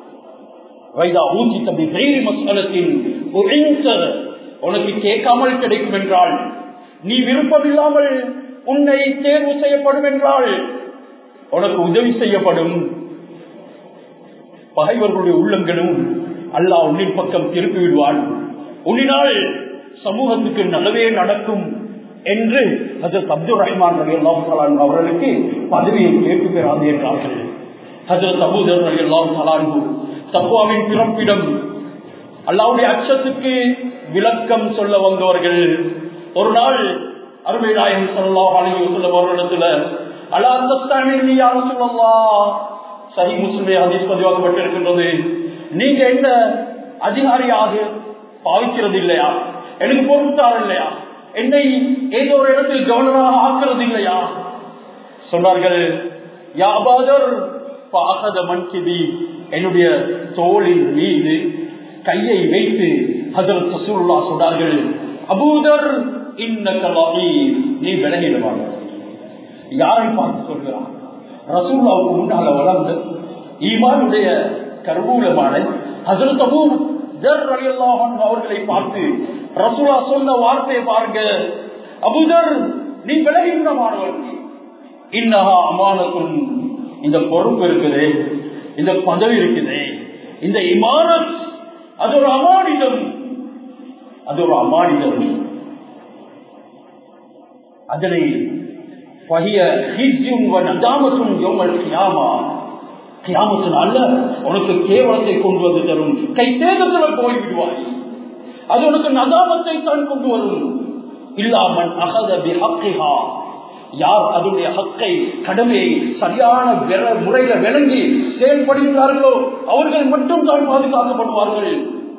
வைதா ஊசி தம்பி வேறு மசலத்தின் உனக்கு கேட்காமல் கிடைக்கும் என்றால் நீ விருப்பமில்லாமல் உன்னை தேர்வு செய்யப்படும் என்றால் உனக்கு உதவி செய்யப்படும் பகைவர்களுடைய உள்ளங்களும் அல்லாஹ் உன்னின் பக்கம் திருப்பி விடுவான் உன்னினால் சமூகத்துக்கு நல்லவே நடக்கும் என்று ஹசரத் அப்துல் ரஹ்மான் ரவி அல்லாம் அவர்களுக்கு பதவியை கேட்டு பெறாது என்றார்கள் ஹசரத் அபூதர் ரவி அல்லாம் சலான்பு தப்புவாவின் பிறப்பிடம் அல்லாவுடைய அச்சத்துக்கு விளக்கம் சொல்ல வந்தவர்கள் ஒரு நாள் அருமை நாயகம் சொல்லா அழகி சொல்ல வருடத்துல அல்லா அந்தஸ்தானில் யாரும் சொல்லவா சஹி முஸ்லிமே ஹதீஸ் பதிவாக்கப்பட்டிருக்கின்றது நீங்க என்ன அதிகாரியாக பாவிக்கிறது இல்லையா எனக்கு பொறுத்தார் இல்லையா என்னை ஏதோ ஒரு இடத்தில் கவர்னராக ஆக்குறது இல்லையா சொன்னார்கள் யாபாதர் பாகத மன்கிதி என்னுடைய தோளின் மீது கையை வைத்து ஹசரத் சசூல்லா சொன்னார்கள் அபூதர் நீ விலகிடுவாங்க யாரை பார்த்து சொல்கிறான் ரசூல்லாவுக்கு முன்னால வளர்ந்து ஈமானுடைய கருவூலமான ஹசரத் அபூ அவர்களை பார்த்து ரசூலா சொன்ன வார்த்தையை பாருங்க அபுதர் நீ விலகிவிடமானவர் இன்னஹா அமானத்தும் இந்த பொறுப்பு இருக்குது இந்த பதவி இருக்குது இந்த இமாரத் அது ஒரு அமானிதம் அது ஒரு அமானிதம் அதனை அல்ல உனக்கு கேவலத்தை கொண்டு வந்து தரும் கை சேதத்தில் போய்விடுவாய் அது உனக்கு நதாமத்தை தான் கொண்டு வரும் இல்லாமல் அகதி ஹக்கிஹா யார் அதனுடைய ஹக்கை கடமையை சரியான முறையில விளங்கி செயல்படுகிறார்களோ அவர்கள் மட்டும் தான் பாதுகாக்கப்படுவார்கள்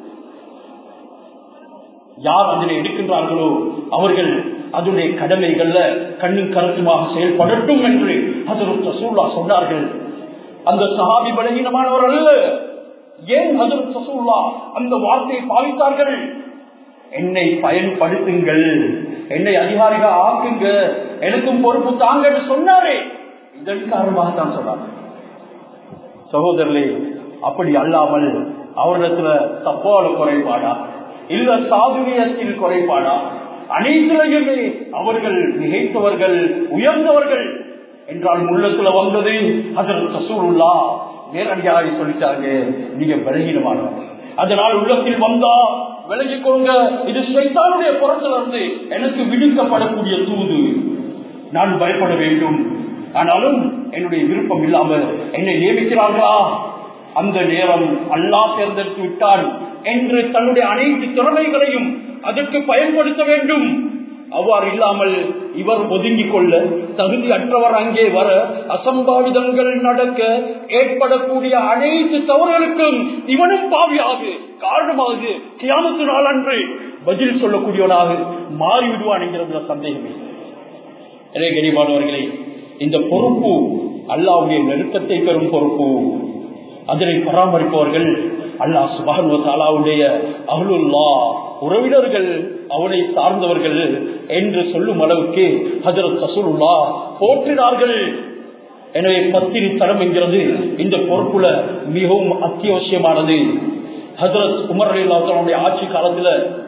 யார் அதனை எடுக்கின்றார்களோ அவர்கள் அதனுடைய கடமைகள்ல கண்ணும் கருத்துமாக செயல்படட்டும் என்று ஹசரத் ரசூல்லா சொன்னார்கள் அந்த சஹாபி பலகீனமானவர் அல்ல ஏன் ஹசரத் ரசூல்லா அந்த வார்த்தையை பாவித்தார்கள் என்னை பயன்படுத்துங்கள் என்னை அதிகாரிகள் ஆக்குங்க எனக்கும் பொறுப்பு தாங்க என்று சொன்னாரே இதன் காரணமாக தான் சொன்னார் சகோதரர்களே அப்படி அல்லாமல் அவரிடத்துல தப்பான குறைபாடா இல்ல சாதுரியத்தில் குறைபாடா அனைத்திலையுமே அவர்கள் மிகைத்தவர்கள் உயர்ந்தவர்கள் என்றால் உள்ளத்துல வந்தது அதற்கு சசூருல்லா நேரடியாக சொல்லிட்டாங்க நீங்க பலகீனமானவர்கள் அதனால் உள்ளத்தில் வந்தா விலகிக் கொள்ளுங்க இது சைத்தானுடைய புறத்துல இருந்து எனக்கு விடுக்கப்படக்கூடிய தூது நான் பயப்பட வேண்டும் ஆனாலும் என்னுடைய விருப்பம் இல்லாம என்னை நியமிக்கிறார்களா அந்த நேரம் அல்லா தேர்ந்தெடுத்து விட்டான் என்று தன்னுடைய அனைத்து திறமைகளையும் அதற்கு பயன்படுத்த வேண்டும் அவ்வாறு இல்லாமல் இவர் ஒதுங்கிக் கொள்ள தகுதி அற்றவர் அங்கே வர அசம்பாவிதங்கள் நடக்க ஏற்படக்கூடிய அனைத்து தவறுகளுக்கும் இவனும் பாவியாக காரணமாக கியாமத்து நாள் அன்று பதில் சொல்லக்கூடியவனாக மாறிவிடுவான் என்கிறது சந்தேகமே எனவே கனிமானவர்களே இந்த பொறுப்பு அல்லாவுடைய நெருக்கத்தை பெறும் பொறுப்பு அதனை பராமரிப்பவர்கள் அல்லாஹ் சுபானுடைய அருளுல்லா உறவினர்கள் அவனை சார்ந்தவர்கள் என்று சொல்லும் அளவுக்கு ஹசரத் சசூலுல்லா போற்றினார்கள் எனவே பத்திரி தரம் என்கிறது இந்த பொறுப்புல மிகவும் அத்தியாவசியமானது ஹசரத் உமர் ரயில்லாவுடைய ஆட்சி காலத்துல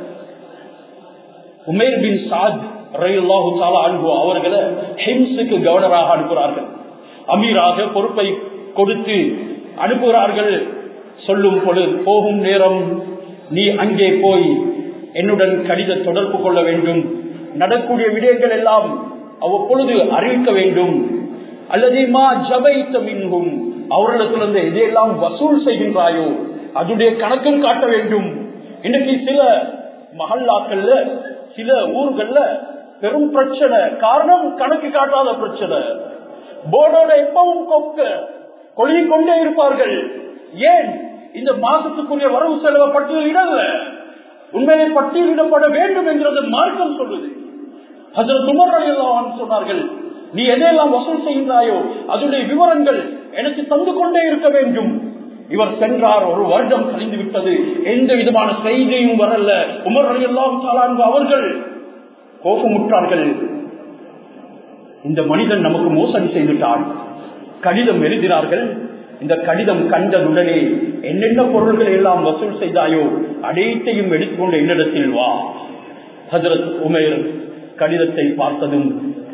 உமேர் பின் சாத் ரயில்லாஹு சாலா அன்பு அவர்களை ஹிம்ஸுக்கு கவர்னராக அனுப்புகிறார்கள் அமீராக பொறுப்பை கொடுத்து அனுப்புகிறார்கள் சொல்லும் பொழுது போகும் நேரம் நீ அங்கே போய் என்னுடன் கடித தொடர்பு கொள்ள வேண்டும் நடக்கூடிய விடயங்கள் எல்லாம் அவ்வப்பொழுது அறிவிக்க வேண்டும் அல்லது மா ஜபைத்த மின்கும் அவர்களிடத்திலிருந்து எதையெல்லாம் வசூல் செய்கின்றாயோ அதுடைய கணக்கும் காட்ட வேண்டும் இன்னைக்கு சில மகல்லாக்கள்ல சில ஊர்கள்ல பெரும் பிரச்சனை காரணம் கணக்கு காட்டாத பிரச்சனை போர்டோட எப்பவும் கொக்க கொழுகி கொண்டே இருப்பார்கள் ஏன் இந்த மாசத்துக்குரிய வரவு செலவு பட்டியலிடல உண்மையை பட்டியலிடப்பட வேண்டும் என்கிறது மார்க்கம் சொல்லுது ஹசரத் உமர் அலியல்லான் சொன்னார்கள் நீ எதையெல்லாம் வசூல் செய்கின்றாயோ அதனுடைய விவரங்கள் எனக்கு தந்து கொண்டே இருக்க வேண்டும் இவர் சென்றார் ஒரு வருடம் கழிந்து விட்டது எந்த விதமான செய்தியும் வரல உமர் அலியல்லாம் தாலான்பு அவர்கள் கோபமுற்றார்கள் இந்த மனிதன் நமக்கு மோசடி செய்துட்டான் கடிதம் எழுதினார்கள் இந்த கடிதம் கண்டதுடனே என்னென்ன பொருள்களை எல்லாம் வசூல் செய்தாயோ அனைத்தையும் எடுத்துக்கொண்ட என்னிடத்தில் வா ஹசரத் உமேர் கடிதத்தை பார்த்ததும்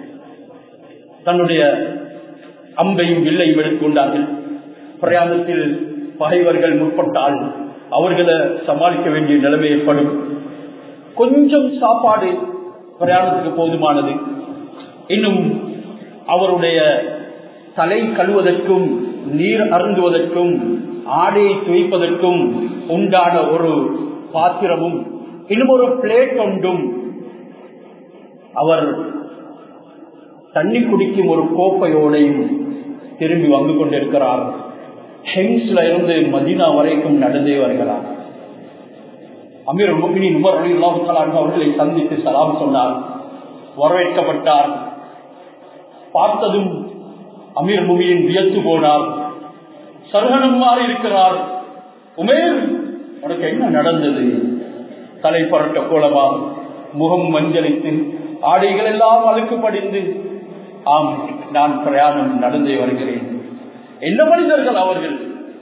தன்னுடைய அம்பையும் வில்லையும் எடுத்துக்கொண்டார்கள் பிரயாணத்தில் பகைவர்கள் முற்பட்டால் அவர்களை சமாளிக்க வேண்டிய நிலைமை ஏற்படும் கொஞ்சம் சாப்பாடு பிரயாணத்துக்கு போதுமானது இன்னும் அவருடைய தலை கழுவதற்கும் நீர் அருந்துவதற்கும் ஆடையை துவைப்பதற்கும் உண்டான ஒரு பாத்திரமும் இன்னும் ஒரு பிளேட் ஒன்றும் அவர் தண்ணி குடிக்கும் ஒரு கோப்பையோடையும் திரும்பி வந்து கொண்டிருக்கிறார் ஹெங்ஸ்ல இருந்து மதினா வரைக்கும் நடந்தே வருகிறார் அமீர் முகினி உமர் அவர்களை சந்தித்து சலாம் சொன்னார் வரவேற்கப்பட்டார் பார்த்ததும் அமீர் முகியின் வியத்து போனார் சருகனம் மாறி இருக்கிறார் உமேர் உனக்கு என்ன நடந்தது தலை புரட்ட கோலமா முகம் மஞ்சளித்து ஆடைகள் எல்லாம் அழுக்கு படிந்து ஆம் நான் பிரயாணம் நடந்தே வருகிறேன் என்ன மனிதர்கள் அவர்கள்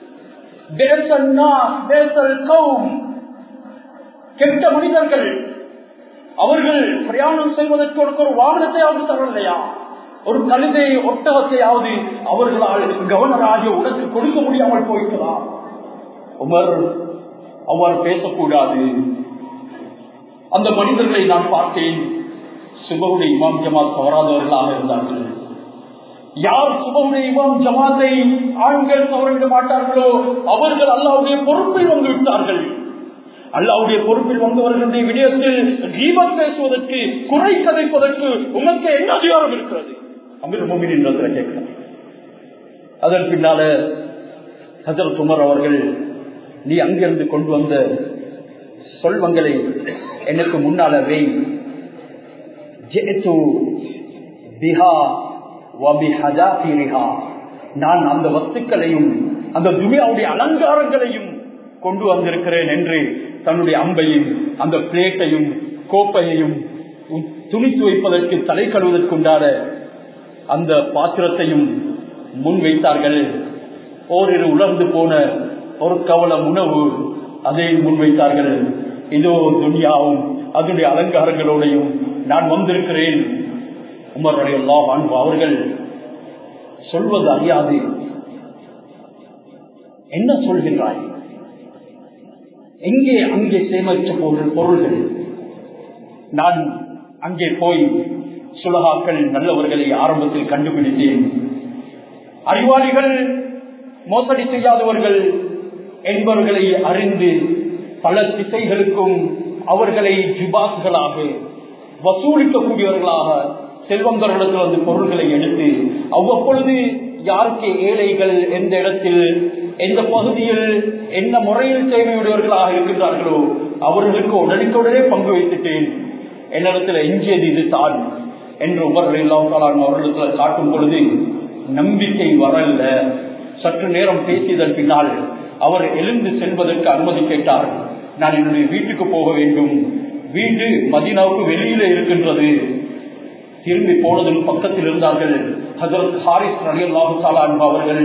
கெட்ட மனிதர்கள் அவர்கள் பிரயாணம் செய்வதற்கு உனக்கு ஒரு வாகனத்தையாவது தரலையா ஒரு கழுதை ஒட்டகத்தையாவது அவர்களால் கவர்னராகிய உனக்கு கொடுக்க முடியாமல் போயிருக்கலாம் உமர் அவர் பேசக்கூடாது அந்த மனிதர்களை நான் பார்த்தேன் சுபகுடைய இமாம் ஜமாத் தவறாதவர்களாக இருந்தார்கள் யார் சுபகுடைய இமாம் ஜமாத்தை ஆண்கள் தவறவிட மாட்டார்களோ அவர்கள் அல்லாவுடைய பொறுப்பில் வந்து விட்டார்கள் அல்லாவுடைய பொறுப்பில் வந்தவர்களுடைய விடயத்தில் கீபம் பேசுவதற்கு குறை கதைப்பதற்கு உமக்கு என்ன அதிகாரம் இருக்கிறது அமீர் மோமின் கேட்கிறார் அதன் பின்னால ஹசரத் உமர் அவர்கள் நீ அங்கிருந்து கொண்டு வந்த சொல்வங்களை எனக்கு முன்னால வை நான் அந்த வஸ்துக்களையும் அந்த துனியாவுடைய அலங்காரங்களையும் கொண்டு வந்திருக்கிறேன் என்று தன்னுடைய அம்பையும் அந்த பிளேட்டையும் கோப்பையையும் துணி துவைப்பதற்கு தலை கழுவதற்குண்டான அந்த பாத்திரத்தையும் முன் வைத்தார்கள் ஓரிரு உலர்ந்து போன ஒரு கவலம் உணவு அதை முன்வைத்தார்கள் இதோ துனியாவும் அதனுடைய அலங்காரங்களோடையும் நான் வந்திருக்கிறேன் உமருடைய அன்பு அவர்கள் சொல்வது அறியாது என்ன சொல்கின்றாய் எங்கே அங்கே சேமித்த பொருள் பொருள்கள் நான் அங்கே போய் சுலகாக்கள் நல்லவர்களை ஆரம்பத்தில் கண்டுபிடித்தேன் அறிவாளிகள் மோசடி செய்யாதவர்கள் என்பவர்களை அறிந்து பல திசைகளுக்கும் அவர்களை ஜிபாக்குகளாக வசூலிக்கக்கூடியவர்களாக செல்வந்தர்களிடத்தில் வந்து பொருள்களை எடுத்து அவ்வப்பொழுது யாருக்கு ஏழைகள் எந்த இடத்தில் எந்த பகுதியில் என்ன முறையில் தேவையுடையவர்களாக இருக்கின்றார்களோ அவர்களுக்கு உடனுக்குடனே பங்கு வைத்துட்டேன் என்னிடத்தில் எஞ்சியது இது தான் என்று உமர்கள் எல்லாம் அவர்களிடத்தில் காட்டும் பொழுது நம்பிக்கை வரல சற்று நேரம் பேசியதன் பின்னால் அவர் எழுந்து செல்வதற்கு அனுமதி கேட்டார் நான் என்னுடைய வீட்டுக்கு போக வேண்டும் வீடு மதினாவுக்கு வெளியில இருக்கின்றது திரும்பி போனதும் பக்கத்தில் இருந்தார்கள் ஹசரத் ஹாரிஸ் ரலியல்லாஹு தஆலா அன்ஹு அவர்கள்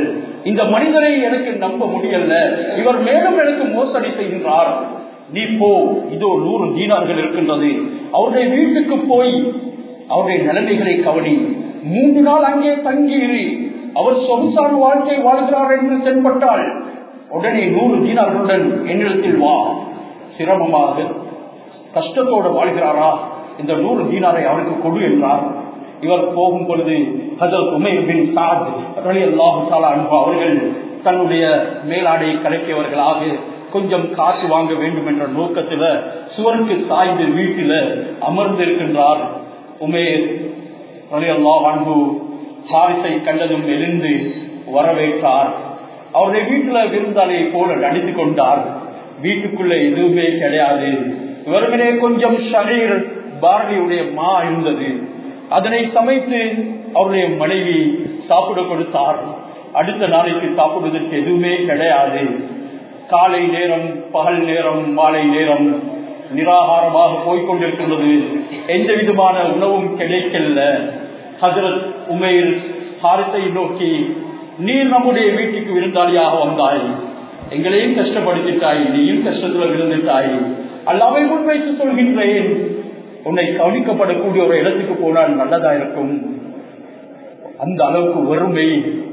இந்த மனிதரை எனக்கு நம்ப முடியல இவர் மேலும் எனக்கு மோசடி செய்கின்றார் நீ போ இதோ நூறு தீனார்கள் இருக்கின்றது அவருடைய வீட்டுக்கு போய் அவருடைய நிலைமைகளை கவனி மூன்று நாள் அங்கே தங்கியிரு அவர் சொகுசான வாழ்க்கை வாழ்கிறார் என்று தென்பட்டால் உடனே நூறு தீனார்களுடன் என்னிடத்தில் வா சிரமமாக கஷ்டத்தோடு வாழ்கிறாரா இந்த நூறு தீனாரை அவருக்கு கொடு என்றார் இவர் போகும் பொழுது ஹசரத் உமேர் பின் சாத் அல்லாஹு அவர்கள் தன்னுடைய மேலாடையை கலைக்கியவர்களாக கொஞ்சம் காற்று வாங்க வேண்டும் என்ற நோக்கத்தில் சுவருக்கு சாய்ந்து வீட்டில் அமர்ந்திருக்கின்றார் உமேர் அல்லாஹ் அன்பு ஹாரிசை கண்டதும் எழுந்து வரவேற்றார் அவருடைய வீட்டுல விருந்தாளியை போல நடித்து கொண்டார் வீட்டுக்குள்ள எதுவுமே கிடையாது வெறுமனே கொஞ்சம் ஷரீர் பாரதியுடைய மா இருந்தது அதனை சமைத்து அவருடைய மனைவி சாப்பிட கொடுத்தார் அடுத்த நாளைக்கு சாப்பிடுவதற்கு எதுவுமே கிடையாது காலை நேரம் பகல் நேரம் மாலை நேரம் நிராகாரமாக போய்கொண்டிருக்கின்றது எந்த விதமான உணவும் கிடைக்கல ஹசரத் உமேர் ஹாரிசை நோக்கி நீர் நம்முடைய வீட்டுக்கு விருந்தாளியாக வந்தாய் எங்களையும் கஷ்டப்படுத்திட்டாய் நீயும் கஷ்டத்துல விழுந்துட்டாய் அல்லாவை முன்வைத்து சொல்கின்றேன் உன்னை கவனிக்கப்படக்கூடிய ஒரு இடத்துக்கு போனால் நல்லதா இருக்கும் அந்த அளவுக்கு வறுமை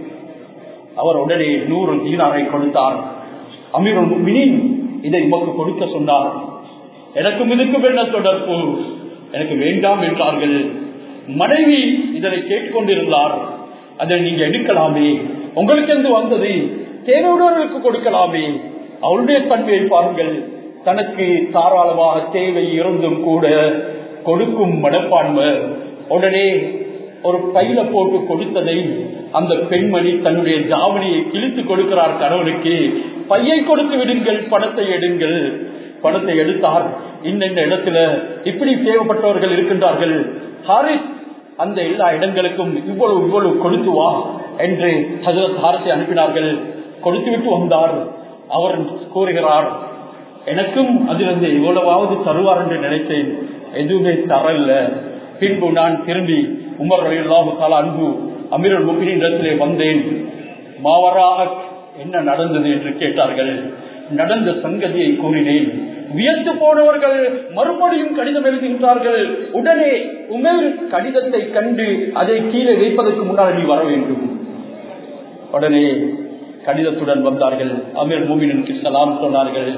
அவர் உடனே நூறு தீனாரை கொடுத்தார் அமீருல் முக்மினின் இதை உமக்கு கொடுக்க சொன்னார் எனக்கும் இதுக்கும் என்ன தொடர்பு எனக்கு வேண்டாம் என்றார்கள் மனைவி இதனை கேட்டுக்கொண்டிருந்தார் அதை நீங்க எடுக்கலாமே உங்களுக்கு எந்த வந்தது தேவையுடனுக்கு கொடுக்கலாமே அவருடைய பண்பை பாருங்கள் தனக்கு தாராளமாக தேவை இருந்தும் கூட கொடுக்கும் மனப்பான்மை உடனே ஒரு பையில போட்டு கொடுத்ததை அந்த பெண்மணி தன்னுடைய ஜாவணியை கிழித்து கொடுக்கிறார் கணவனுக்கு பையை கொடுத்து விடுங்கள் பணத்தை எடுங்கள் பணத்தை எடுத்தார் இன்னென்ன இடத்துல இப்படி தேவைப்பட்டவர்கள் இருக்கின்றார்கள் ஹாரிஸ் அந்த எல்லா இடங்களுக்கும் இவ்வளவு இவ்வளவு கொடுத்து வா என்று ஹசரத் ஹாரத்தை அனுப்பினார்கள் கொடுத்து விட்டு வந்தார் அவர் கூறுகிறார் எனக்கும் அதிலிருந்து இவ்வளவாவது தருவார் என்று நினைத்தேன் எதுவுமே தரல பின்பு நான் திரும்பி உமர் அலில்லாஹு தாலா அன்பு அமீரல் முபினின் இடத்திலே வந்தேன் மாவராக என்ன நடந்தது என்று கேட்டார்கள் நடந்த சங்கதியை கூறினேன் வியந்து போனவர்கள் மறுபடியும் கடிதம் எழுதுகின்றார்கள் உடனே உமேர் கடிதத்தை கண்டு அதை கீழே வைப்பதற்கு முன்னால் நீ வர வேண்டும் உடனே கடிதத்துடன் வந்தார்கள் அமீர் மூமினுக்கு சலாம் சொன்னார்கள்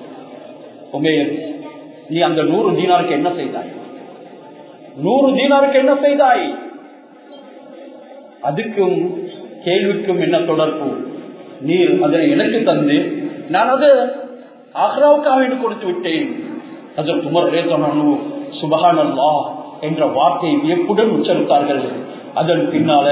உமேர் நீ அந்த நூறு தீனாருக்கு என்ன செய்தாய் நூறு தீனாருக்கு என்ன செய்தாய் அதுக்கும் கேள்விக்கும் என்ன தொடர்பு நீர் அதனை எனக்கு தந்து நான் அது ஆக்ராவுக்காக என்று கொடுத்து விட்டேன் அதற்கு உமர் ரேசனு சுபகான் அல்லா என்ற வார்த்தையை வியப்புடன் உச்சரித்தார்கள் அதன் பின்னால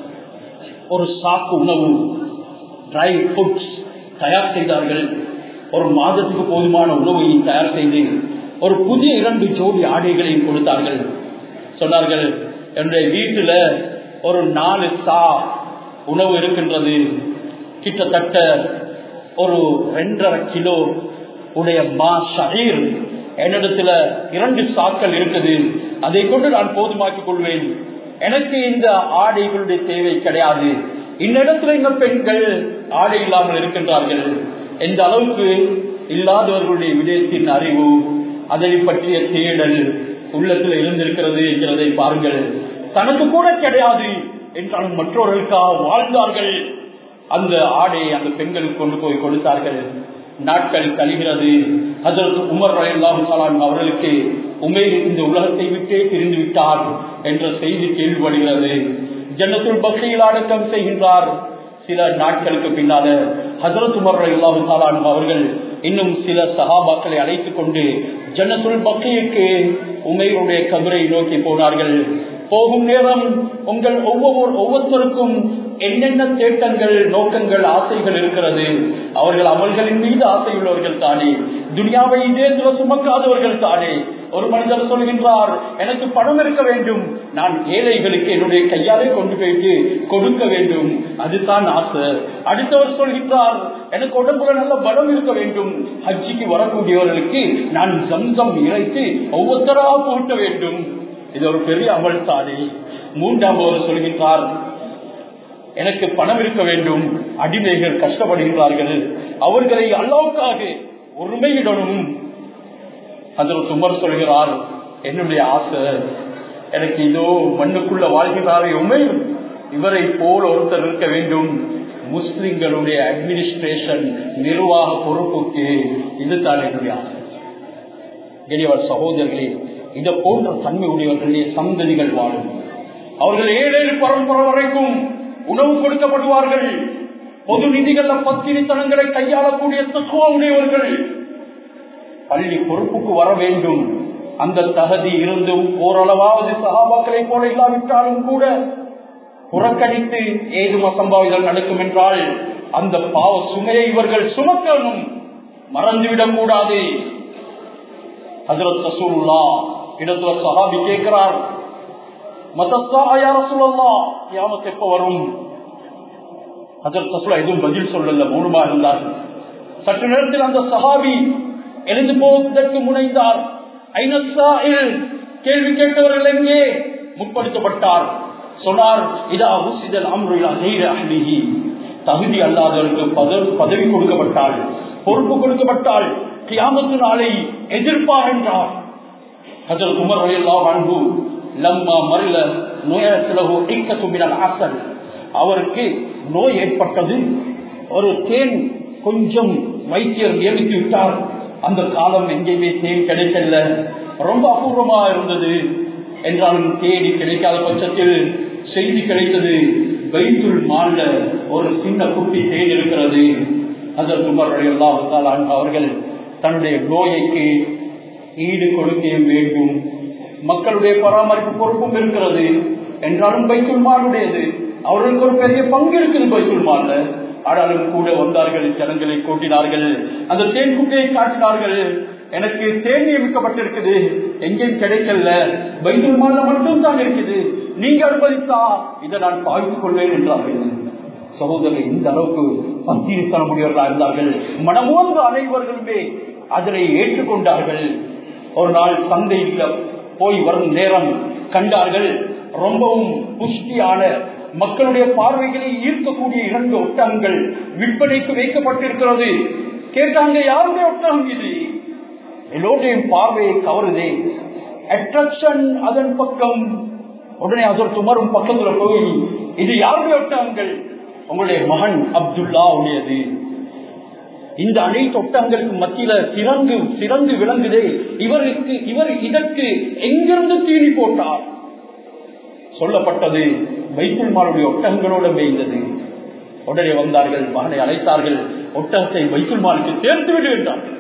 ஒரு சாக்கு உணவு ட்ரை ஃபுட்ஸ் தயார் செய்தார்கள் ஒரு மாதத்துக்கு போதுமான உணவையும் தயார் செய்து ஒரு புதிய இரண்டு ஜோடி ஆடைகளையும் கொடுத்தார்கள் சொன்னார்கள் என்னுடைய வீட்டுல ஒரு நாலு சா உணவு இருக்கின்றது கிட்டத்தட்ட ஒரு ரெண்டரை கிலோ உடைய மா ஷஹீர் என்னிடத்துல இரண்டு சாக்கள் இருக்குது அதை கொண்டு நான் போதுமாக்கிக் கொள்வேன் எனக்கு இந்த ஆடைகளுடைய தேவை கிடையாது இந்த இடத்துல இந்த பெண்கள் ஆடை இல்லாமல் இருக்கின்றார்கள் எந்த அளவுக்கு இல்லாதவர்களுடைய விடயத்தின் அறிவு அதை பற்றிய தேடல் உள்ளத்தில் இருந்திருக்கிறது என்கிறதை பாருங்கள் தனக்கு கூட கிடையாது என்றாலும் மற்றவர்களுக்காக வாழ்ந்தார்கள் அந்த ஆடையை அந்த பெண்களுக்கு கொண்டு போய் கொடுத்தார்கள் நாட்கள் கழிகிறது அதற்கு உமர் ரயல்லாஹு அவர்களுக்கு உமேர் இந்த உலகத்தை விட்டே பிரிந்து விட்டார் என்ற செய்தி கேள்விப்படுகிறது ஜன்னத்துள் பக்தியில் அடக்கம் செய்கின்றார் சில நாட்களுக்கு பின்னால ஹசரத் உமர் ரயல்லாஹு அவர்கள் இன்னும் சில சகாபாக்களை அழைத்துக் கொண்டு ஜன்னத்துள் பக்திக்கு உமையுடைய கபரை நோக்கி போனார்கள் போகும் நேரம் உங்கள் ஒவ்வொரு ஒவ்வொருத்தருக்கும் என்னென்ன தேட்டங்கள் நோக்கங்கள் ஆசைகள் இருக்கிறது அவர்கள் அமல்களின் மீது ஆசையுள்ளவர்கள் தானே துனியாவை இதே சுமக்காதவர்கள் தானே ஒரு மனிதர் சொல்கின்றார் எனக்கு பணம் இருக்க வேண்டும் நான் ஏழைகளுக்கு என்னுடைய கையாலே கொண்டு போயிட்டு கொடுக்க வேண்டும் அதுதான் ஆசை அடுத்தவர் சொல்கின்றார் எனக்கு உடம்புல நல்ல பலம் இருக்க வேண்டும் ஹஜ்ஜிக்கு வரக்கூடியவர்களுக்கு நான் சம்சம் இறைத்து ஒவ்வொருத்தராக போட்ட வேண்டும் இது ஒரு பெரிய அமல் தானே மூன்றாவது சொல்கின்றார் எனக்கு பணம் இருக்க வேண்டும் அடிமைகள் கஷ்டப்படுகிறார்கள் அவர்களை அல்லாவுக்காக ஒருமையிடணும் அதில் சுமர் சொல்கிறார் என்னுடைய ஆசை எனக்கு இதோ மண்ணுக்குள்ள வாழ்கிறாரே உண்மை இவரை போல் ஒருத்தர் இருக்க வேண்டும் முஸ்லிம்களுடைய அட்மினிஸ்ட்ரேஷன் நிர்வாக பொறுப்புக்கு இதுதான் என்னுடைய ஆசை கெரியவர் சகோதரர்களே இதை போன்ற தன்மை உடையவர்களுடைய சந்ததிகள் வாழும் அவர்கள் ஏழேழு பரம்பரை வரைக்கும் உணவு கொடுக்கப்படுவார்கள் பொது நிதிகள பத்திரித்தனங்களை கையாளக்கூடிய தத்துவ உடையவர்கள் பள்ளி பொறுப்புக்கு வர வேண்டும் அந்த தகுதி இருந்தும் ஓரளவாவது சகாபாக்களை போல இல்லாவிட்டாலும் கூட புறக்கணித்து ஏதும் அசம்பாவிதம் நடக்கும் என்றால் அந்த பாவ சுமையை இவர்கள் சுமக்கணும் மறந்துவிடக் கூடாது ஹசரத் ரசூல்லா இடத்துல சஹாபி கேட்கிறார் மதஸ்தாயாரசுல்லா எப்ப வரும் ஹசரத் ரசூலா எதுவும் பதில் சொல்லல மௌனமா இருந்தார் சற்று நேரத்தில் அந்த சஹாபி எழுந்து போவதற்கு முனைந்தார் கேள்வி கேட்டவர்கள் எங்கே முற்படுத்தப்பட்டார் சொன்னார் இதா உசிதல் அம்ருஹி தகுதி அல்லாதவர்களுக்கு பதவி கொடுக்கப்பட்டால் பொறுப்பு கொடுக்கப்பட்டால் கியாமத்து நாளை எதிர்ப்பார் என்றார் ஹசரத் உமர் அலியல்லாஹ் அன்பு லம்மா மருள நோயத்திலகு இக்கத்துமினால் ஆசல் அவருக்கு நோய் ஏற்பட்டது ஒரு தேன் கொஞ்சம் வைத்தியர் நியமித்து விட்டார் அந்த காலம் எங்கேயுமே தேன் கிடைக்கல ரொம்ப அபூர்வமா இருந்தது என்றாலும் தேடி கிடைக்காத பட்சத்தில் செய்தி கிடைத்தது வைத்துள் மாண்ட ஒரு சின்ன குட்டி தேன் இருக்கிறது அதற்கு எல்லாத்தால் அவர்கள் தன்னுடைய நோய்க்கு ஈடு கொடுக்க வேண்டும் மக்களுடைய பராமரிப்பு பொறுப்பும் இருக்கிறது என்றாலும் பைத்துல் மாலுடையது அவர்களுக்கு ஒரு பெரிய பங்கு இருக்குது பைத்துல் மால்ல ஆனாலும் கூட வந்தார்கள் ஜனங்களை கூட்டினார்கள் அந்த தேன் குட்டையை காட்டினார்கள் எனக்கு தேன் நியமிக்கப்பட்டிருக்குது எங்கேயும் கிடைக்கல பைத்துல் மால்ல மட்டும் தான் இருக்குது நீங்க அனுமதித்தா இதை நான் பாவித்துக் கொள்வேன் என்றார்கள் சகோதரர் இந்த அளவுக்கு பத்திரித்தனமுடையவர்களா இருந்தார்கள் மனமோன்ற அனைவர்களுமே அதனை ஏற்றுக்கொண்டார்கள் ஒரு நாள் சந்தைக்கு போய் வரும் நேரம் கண்டார்கள் ரொம்பவும் புஷ்டியான மக்களுடைய பார்வைகளை ஈர்க்கக்கூடிய இரண்டு ஒட்டகங்கள் விற்பனைக்கு வைக்கப்பட்டிருக்கிறது கேட்டாங்க யாருடைய ஒட்டகம் இது எல்லோருடையும் பார்வையை கவருதே அட்ராக்ஷன் அதன் பக்கம் உடனே அதற்கு மறும் பக்கத்துல போய் இது யாருடைய ஒட்டகங்கள் உங்களுடைய மகன் அப்துல்லா உடையது இந்த அனைத்து ஒட்டங்களுக்கு மத்தியில சிறந்து சிறந்து விளங்குதே இவருக்கு இவர் இதற்கு எங்கிருந்து தீனி போட்டார் சொல்லப்பட்டது வைத்துல்மாருடைய ஒட்டகங்களோட மேய்ந்தது உடனே வந்தார்கள் மகனை அழைத்தார்கள் ஒட்டகத்தை வைத்துல்மாருக்கு சேர்த்து விடு என்றார்கள்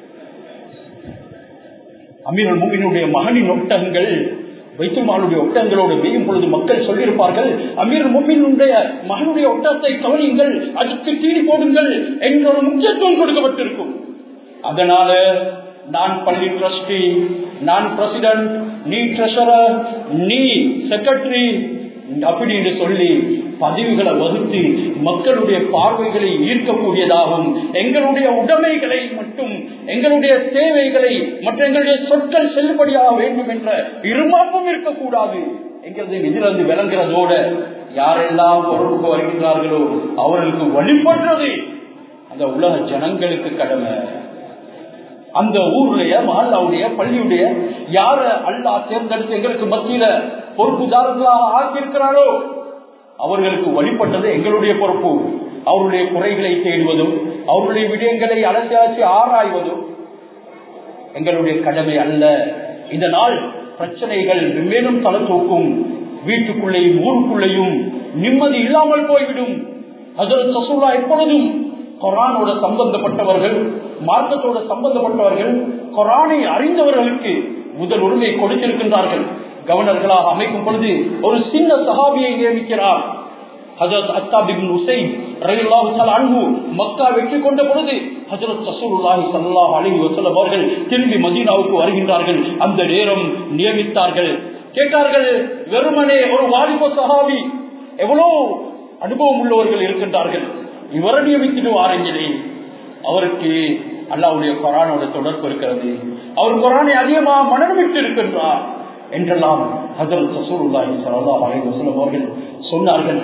அமீரல் மூமினுடைய மகனின் ஒட்டகங்கள் வைத்துமாளுடைய ஒட்டங்களோடு மேயும் பொழுது மக்கள் சொல்லியிருப்பார்கள் அமீர் மும்மினுடைய மகனுடைய ஒட்டத்தை கவனியுங்கள் அதுக்கு தீனி போடுங்கள் என்ற ஒரு முக்கியத்துவம் கொடுக்கப்பட்டிருக்கும் அதனால நான் பள்ளி டிரஸ்டி நான் பிரசிடன்ட் நீ ட்ரெஷரர் நீ செக்ரட்டரி அப்படின்னு சொல்லி பதிவுகளை வகுத்து மக்களுடைய பார்வைகளை ஈர்க்கக்கூடியதாகும் எங்களுடைய உடைமைகளை மட்டும் எங்களுடைய தேவைகளை மற்ற எங்களுடைய சொற்கள் செல்லுபடியாக வேண்டும் என்ற இருமாப்பும் இருக்கக்கூடாது எங்களது இதிலிருந்து விளங்குறதோட யாரெல்லாம் பொருளுக்கு வருகின்றார்களோ அவர்களுக்கு வழிபடுறது அந்த உலக ஜனங்களுக்கு கடமை அந்த ஊருடைய மஹல்லாவுடைய பள்ளியுடைய யார அல்லா தேர்ந்தெடுத்து எங்களுக்கு மத்தியில பொறுப்புதாரர்களாக ஆக்கியிருக்கிறாரோ அவர்களுக்கு வழிபட்டது எங்களுடைய பொறுப்பு அவருடைய குறைகளை தேடுவதும் அவருடைய விடயங்களை அலசி அலசி ஆராய்வதும் எங்களுடைய கடமை அல்ல இதனால் பிரச்சனைகள் மேலும் தலை தூக்கும் வீட்டுக்குள்ளேயும் ஊருக்குள்ளேயும் நிம்மதி இல்லாமல் போய்விடும் அதில் சசூலா எப்பொழுதும் கொரானோட சம்பந்தப்பட்டவர்கள் மார்க்கத்தோட சம்பந்தப்பட்டவர்கள் கொரானை அறிந்தவர்களுக்கு முதல் உரிமை கொடுத்திருக்கின்றார்கள் கவர்னர்களாக அமைக்கும் பொழுது ஒரு சின்ன சகாபியை நியமிக்கிறார் ஹசரத் அத்தாபின் உசைன் ரயில்லாஹு அன்பு மக்கா வெற்றி கொண்ட பொழுது ஹசரத் சசூலுல்லாஹி சல்லாஹ் அலி வசலம் அவர்கள் திரும்பி மதீனாவுக்கு வருகின்றார்கள் அந்த நேரம் நியமித்தார்கள் கேட்டார்கள் வெறுமனே ஒரு வாலிப சகாபி எவ்வளவு அனுபவம் உள்ளவர்கள் இருக்கின்றார்கள் இவரை நியமித்துட்டு வாரங்களே அவருக்கு அல்லாவுடைய கொரானோட தொடர்பு இருக்கிறது அவர் கொரானை அதிகமாக மனநமிட்டு இருக்கின்றார் என்றெல்லாம் ஹசரத் சசூருல்லாஹி சல்லா அலி வசலம் அவர்கள் சொன்னார்கள்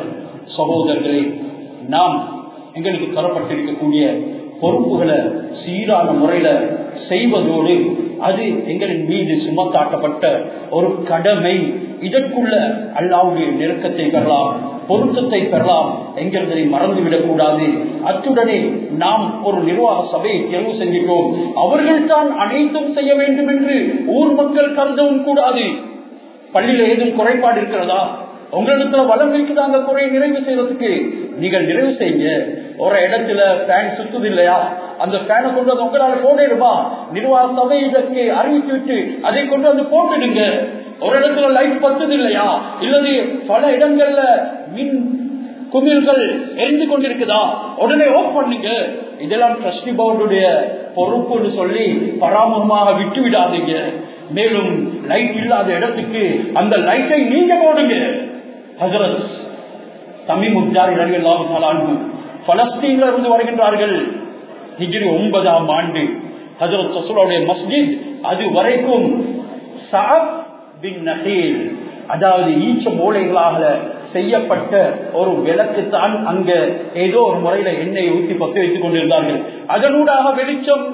சகோதரர்களே நாம் எங்களுக்கு தரப்பட்டிருக்கக்கூடிய பொறுப்புகளை சீரான முறையில செய்வதோடு அது எங்களின் மீது சுமத்தாட்டப்பட்ட ஒரு கடமை இதற்குள்ள அல்லாவுடைய நெருக்கத்தை பெறலாம் பொருத்தத்தை பெறலாம் என்கிறதை மறந்துவிடக் கூடாது அத்துடனே நாம் ஒரு நிர்வாக சபையை தேர்வு செஞ்சிட்டோம் அவர்கள் தான் அனைத்தும் செய்ய வேண்டும் என்று ஊர் மக்கள் கருதவும் கூடாது பள்ளியில ஏதும் குறைபாடு இருக்கிறதா உங்களிடத்துல வளம் இருக்குதா அந்த குறையை நிறைவு செய்யறதுக்கு நீங்கள் நிறைவு செய்யுங்க ஒரு இடத்துல ஃபேன் சுத்துது இல்லையா அந்த ஃபேனை கொண்டு வந்து உங்களால போடுமா நிர்வாக சபை இதற்கு அறிவித்து விட்டு அதை கொண்டு வந்து போட்டுடுங்க ஒரு இடத்துல லைட் பத்துது இல்லையா இல்லது பல இடங்கள்ல மின் குமிழ்கள் எரிந்து கொண்டிருக்குதா உடனே ஓப் பண்ணுங்க இதெல்லாம் ட்ரஸ்டி போர்டுடைய பொறுப்புன்னு சொல்லி பராமரமாக விட்டு விடாதீங்க மேலும் லைட் இல்லாத இடத்துக்கு அந்த லைட்டை நீங்க போடுங்க ஹசரத் தமிழ் முத்தாரி ரவியல்லாஹு பலஸ்தீன்ல இருந்து வருகின்றார்கள் ஹிஜ்ரி ஒன்பதாம் ஆண்டு ஹசரத் சசுலாவுடைய மஸ்ஜித் அது வரைக்கும் சாப் பின் நஹீல் அதாவது ஈச்ச மூளைகளாக செய்யப்பட்ட ஒரு விளக்கு தான் அங்க ஏதோ ஒரு முறையில எண்ணெயை ஊற்றி பக்க வைத்துக் கொண்டிருந்தார்கள் அதனூடாக வெளிச்சம்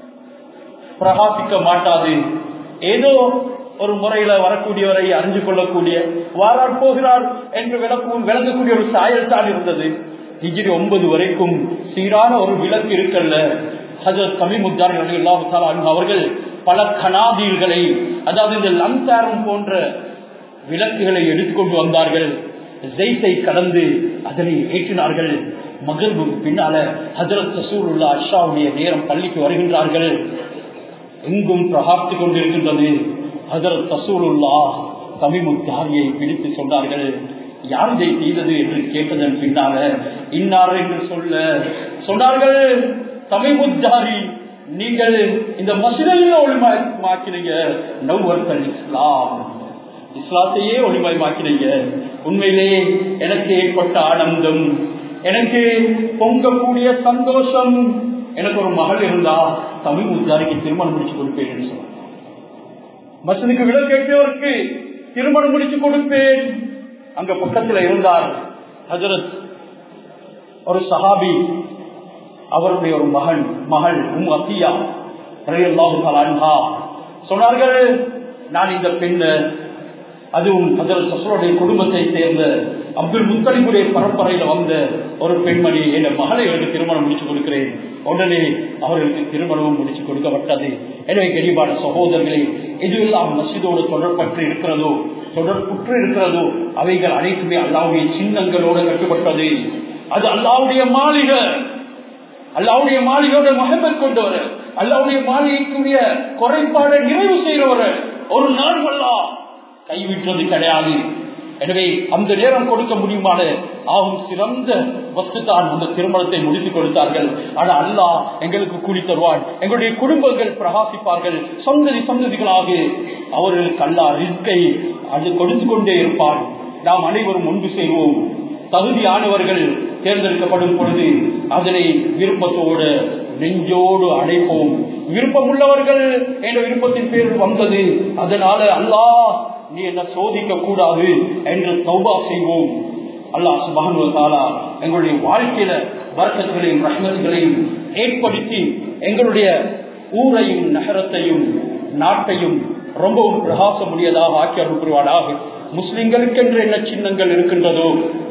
பிரகாசிக்க மாட்டாது ஏதோ ஒரு முறையில வரக்கூடியவரை அறிஞ்சு கொள்ளக்கூடிய வாரார் போகிறார் என்று விளக்கும் விளங்கக்கூடிய ஒரு சாயல் தான் இருந்தது ஹிஜிரி ஒன்பது வரைக்கும் சீரான ஒரு விளக்கு இருக்கல்ல ஹஜரத் கமிமுத்தார் அவர்கள் பல கனாதீல்களை அதாவது இந்த லந்தாரம் போன்ற விளக்குகளை எடுத்துக்கொண்டு வந்தார்கள் ஜெய்த்தை கலந்து அதனை ஏற்றினார்கள் மகிழ்வுக்கு பின்னால ஹசரத் சசூருல்லா அஷாவுடைய நேரம் பள்ளிக்கு வருகின்றார்கள் எங்கும் பிரகாசித்துக் கொண்டிருக்கின்றது ஹசரத் சசூருல்லா தமிமுத்தாரியை பிடித்து சொன்னார்கள் யார் இதை செய்தது என்று கேட்டதன் பின்னால இன்னார் என்று சொல்ல சொன்னார்கள் தமிமுத்தாரி நீங்கள் இந்த மசிதையில ஒளிமயமாக்கினீங்க நவ்வர்கள் இஸ்லாம் இஸ்லாத்தையே ஒளிமயமாக்கினீங்க உண்மையிலே எனக்கு ஏற்பட்ட ஆனந்தம் எனக்கு பொங்கக்கூடிய சந்தோஷம் எனக்கு ஒரு மகள் இருந்தா தமிழ் முத்தாரிக்கு திருமணம் முடிச்சு கொடுப்பேன் சொன்னார் மசனுக்கு விலை கேட்டவருக்கு திருமணம் முடிச்சு கொடுப்பேன் அங்க பக்கத்துல இருந்தார் ஹஜரத் ஒரு சஹாபி அவருடைய ஒரு மகன் மகள் உம் அத்தியா அன்ஹா சொன்னார்கள் நான் இந்த பெண்ணு அதுவும் ஹஜரத் சசுருடைய குடும்பத்தை சேர்ந்த அப்துல் முத்தலிபுடைய பரம்பரையில வந்த ஒரு பெண்மணி என் மகளை எனக்கு திருமணம் முடிச்சு கொடுக்கிறேன் உடனே அவர்களுக்கு திருமணமும் முடிச்சு கொடுக்கப்பட்டது எனவே கெடிபான சகோதரர்களே எதுவெல்லாம் மசிதோடு தொடர்பற்று இருக்கிறதோ தொடர்புற்று இருக்கிறதோ அவைகள் அனைத்துமே அல்லாவுடைய சின்னங்களோடு கட்டுப்பட்டது அது அல்லாவுடைய மாளிகை அல்லாவுடைய மாளிகையோட மகபத் கொண்டவர் அல்லாவுடைய மாளிகைக்குரிய குறைபாடை நிறைவு செய்கிறவர் ஒரு நாள் அல்லா கைவிட்டது கிடையாது எனவே அந்த நேரம் கொடுக்க முடியுமான ஆகும் சிறந்த வஸ்து தான் அந்த திருமணத்தை முடித்து கொடுத்தார்கள் ஆனா அல்லாஹ் எங்களுக்கு கூலி தருவான் எங்களுடைய குடும்பங்கள் பிரகாசிப்பார்கள் சந்ததி சந்ததிகளாக அவர்களுக்கு அல்லா ரிஸ்கை அது கொடுத்து கொண்டே இருப்பான் நாம் அனைவரும் ஒன்று சேருவோம் தகுதியானவர்கள் தேர்ந்தெடுக்கப்படும் பொழுது அதனை விருப்பத்தோடு நெஞ்சோடு அடைப்போம் விருப்பம் உள்ளவர்கள் என்ற விருப்பத்தின் பேர் வந்தது அதனால அல்லாஹ் நீ என்ன சோதிக்க கூடாது என்று தௌபா செய்வோம் அல்லாஹ் சுபானுவத்தாலா எங்களுடைய வாழ்க்கையில வர்க்கங்களையும் ரஷ்மத்துகளையும் ஏற்படுத்தி எங்களுடைய ஊரையும் நகரத்தையும் நாட்டையும் ரொம்பவும் பிரகாச முடியதாக ஆக்கி அனுப்புவாடாக முஸ்லிம்களுக்கென்று என்ன சின்னங்கள் இருக்கின்றதோ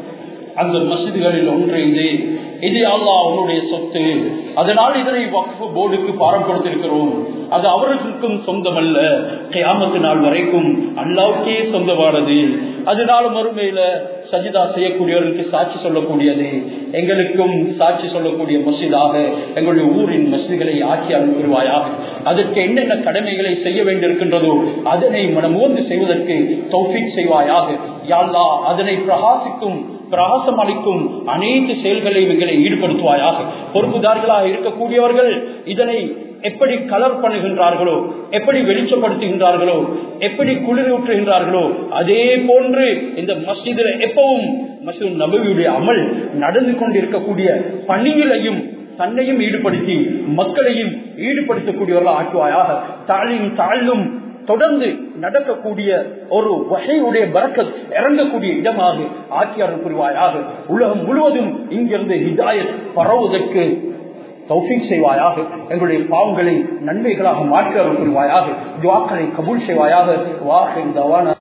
அந்த மசிதிகளில் ஒன்று இது இது அல்லா அவனுடைய சொத்து அதனால் இதனை வக்ஃபு போர்டுக்கு பாரம் கொடுத்திருக்கிறோம் அது அவர்களுக்கும் சொந்தமல்ல கியாமத்து நாள் வரைக்கும் அல்லாவுக்கே சொந்தமானது அதனால மறுமையில சஜிதா செய்யக்கூடியவர்களுக்கு சாட்சி சொல்லக்கூடியது எங்களுக்கும் சாட்சி சொல்லக்கூடிய மசிதாக எங்களுடைய ஊரின் மசிதிகளை ஆக்கி அனுப்பிடுவாயாக அதற்கு என்னென்ன கடமைகளை செய்ய வேண்டியிருக்கின்றதோ அதனை மனமோந்து செய்வதற்கு தௌஃபிக் செய்வாயாக யாழ்லா அதனை பிரகாசிக்கும் பிரகாசம் அளிக்கும் அனைத்து செயல்களையும் எங்களை ஈடுபடுத்துவாயாக பொறுப்புதார்களாக இருக்கக்கூடியவர்கள் இதனை எப்படி கலர் பண்ணுகின்றார்களோ எப்படி வெளிச்சப்படுத்துகின்றார்களோ எப்படி குளிரூற்றுகின்றார்களோ அதே போன்று இந்த மஸ்ஜிதில் எப்பவும் மசூத் நபவியுடைய அமல் நடந்து கொண்டிருக்கக்கூடிய பணிகளையும் தன்னையும் ஈடுபடுத்தி மக்களையும் ஈடுபடுத்தக்கூடியவர்கள் ஆக்குவாயாக தாழின் தாழ்லும் தொடர்ந்து நடக்கக்கூடிய ஒரு வகையுடைய பறக்கத் இறங்கக்கூடிய இடமாக ஆக்கியார் புரிவாயாக உலகம் முழுவதும் இங்கிருந்து ஹிஜாயத் பரவுவதற்கு தௌஃபீக் செய்வாயாக எங்களுடைய பாவங்களை நன்மைகளாக மாற்ற புரிவாயாக துவாக்களை கபூல் செய்வாயாக வாஹின் தவான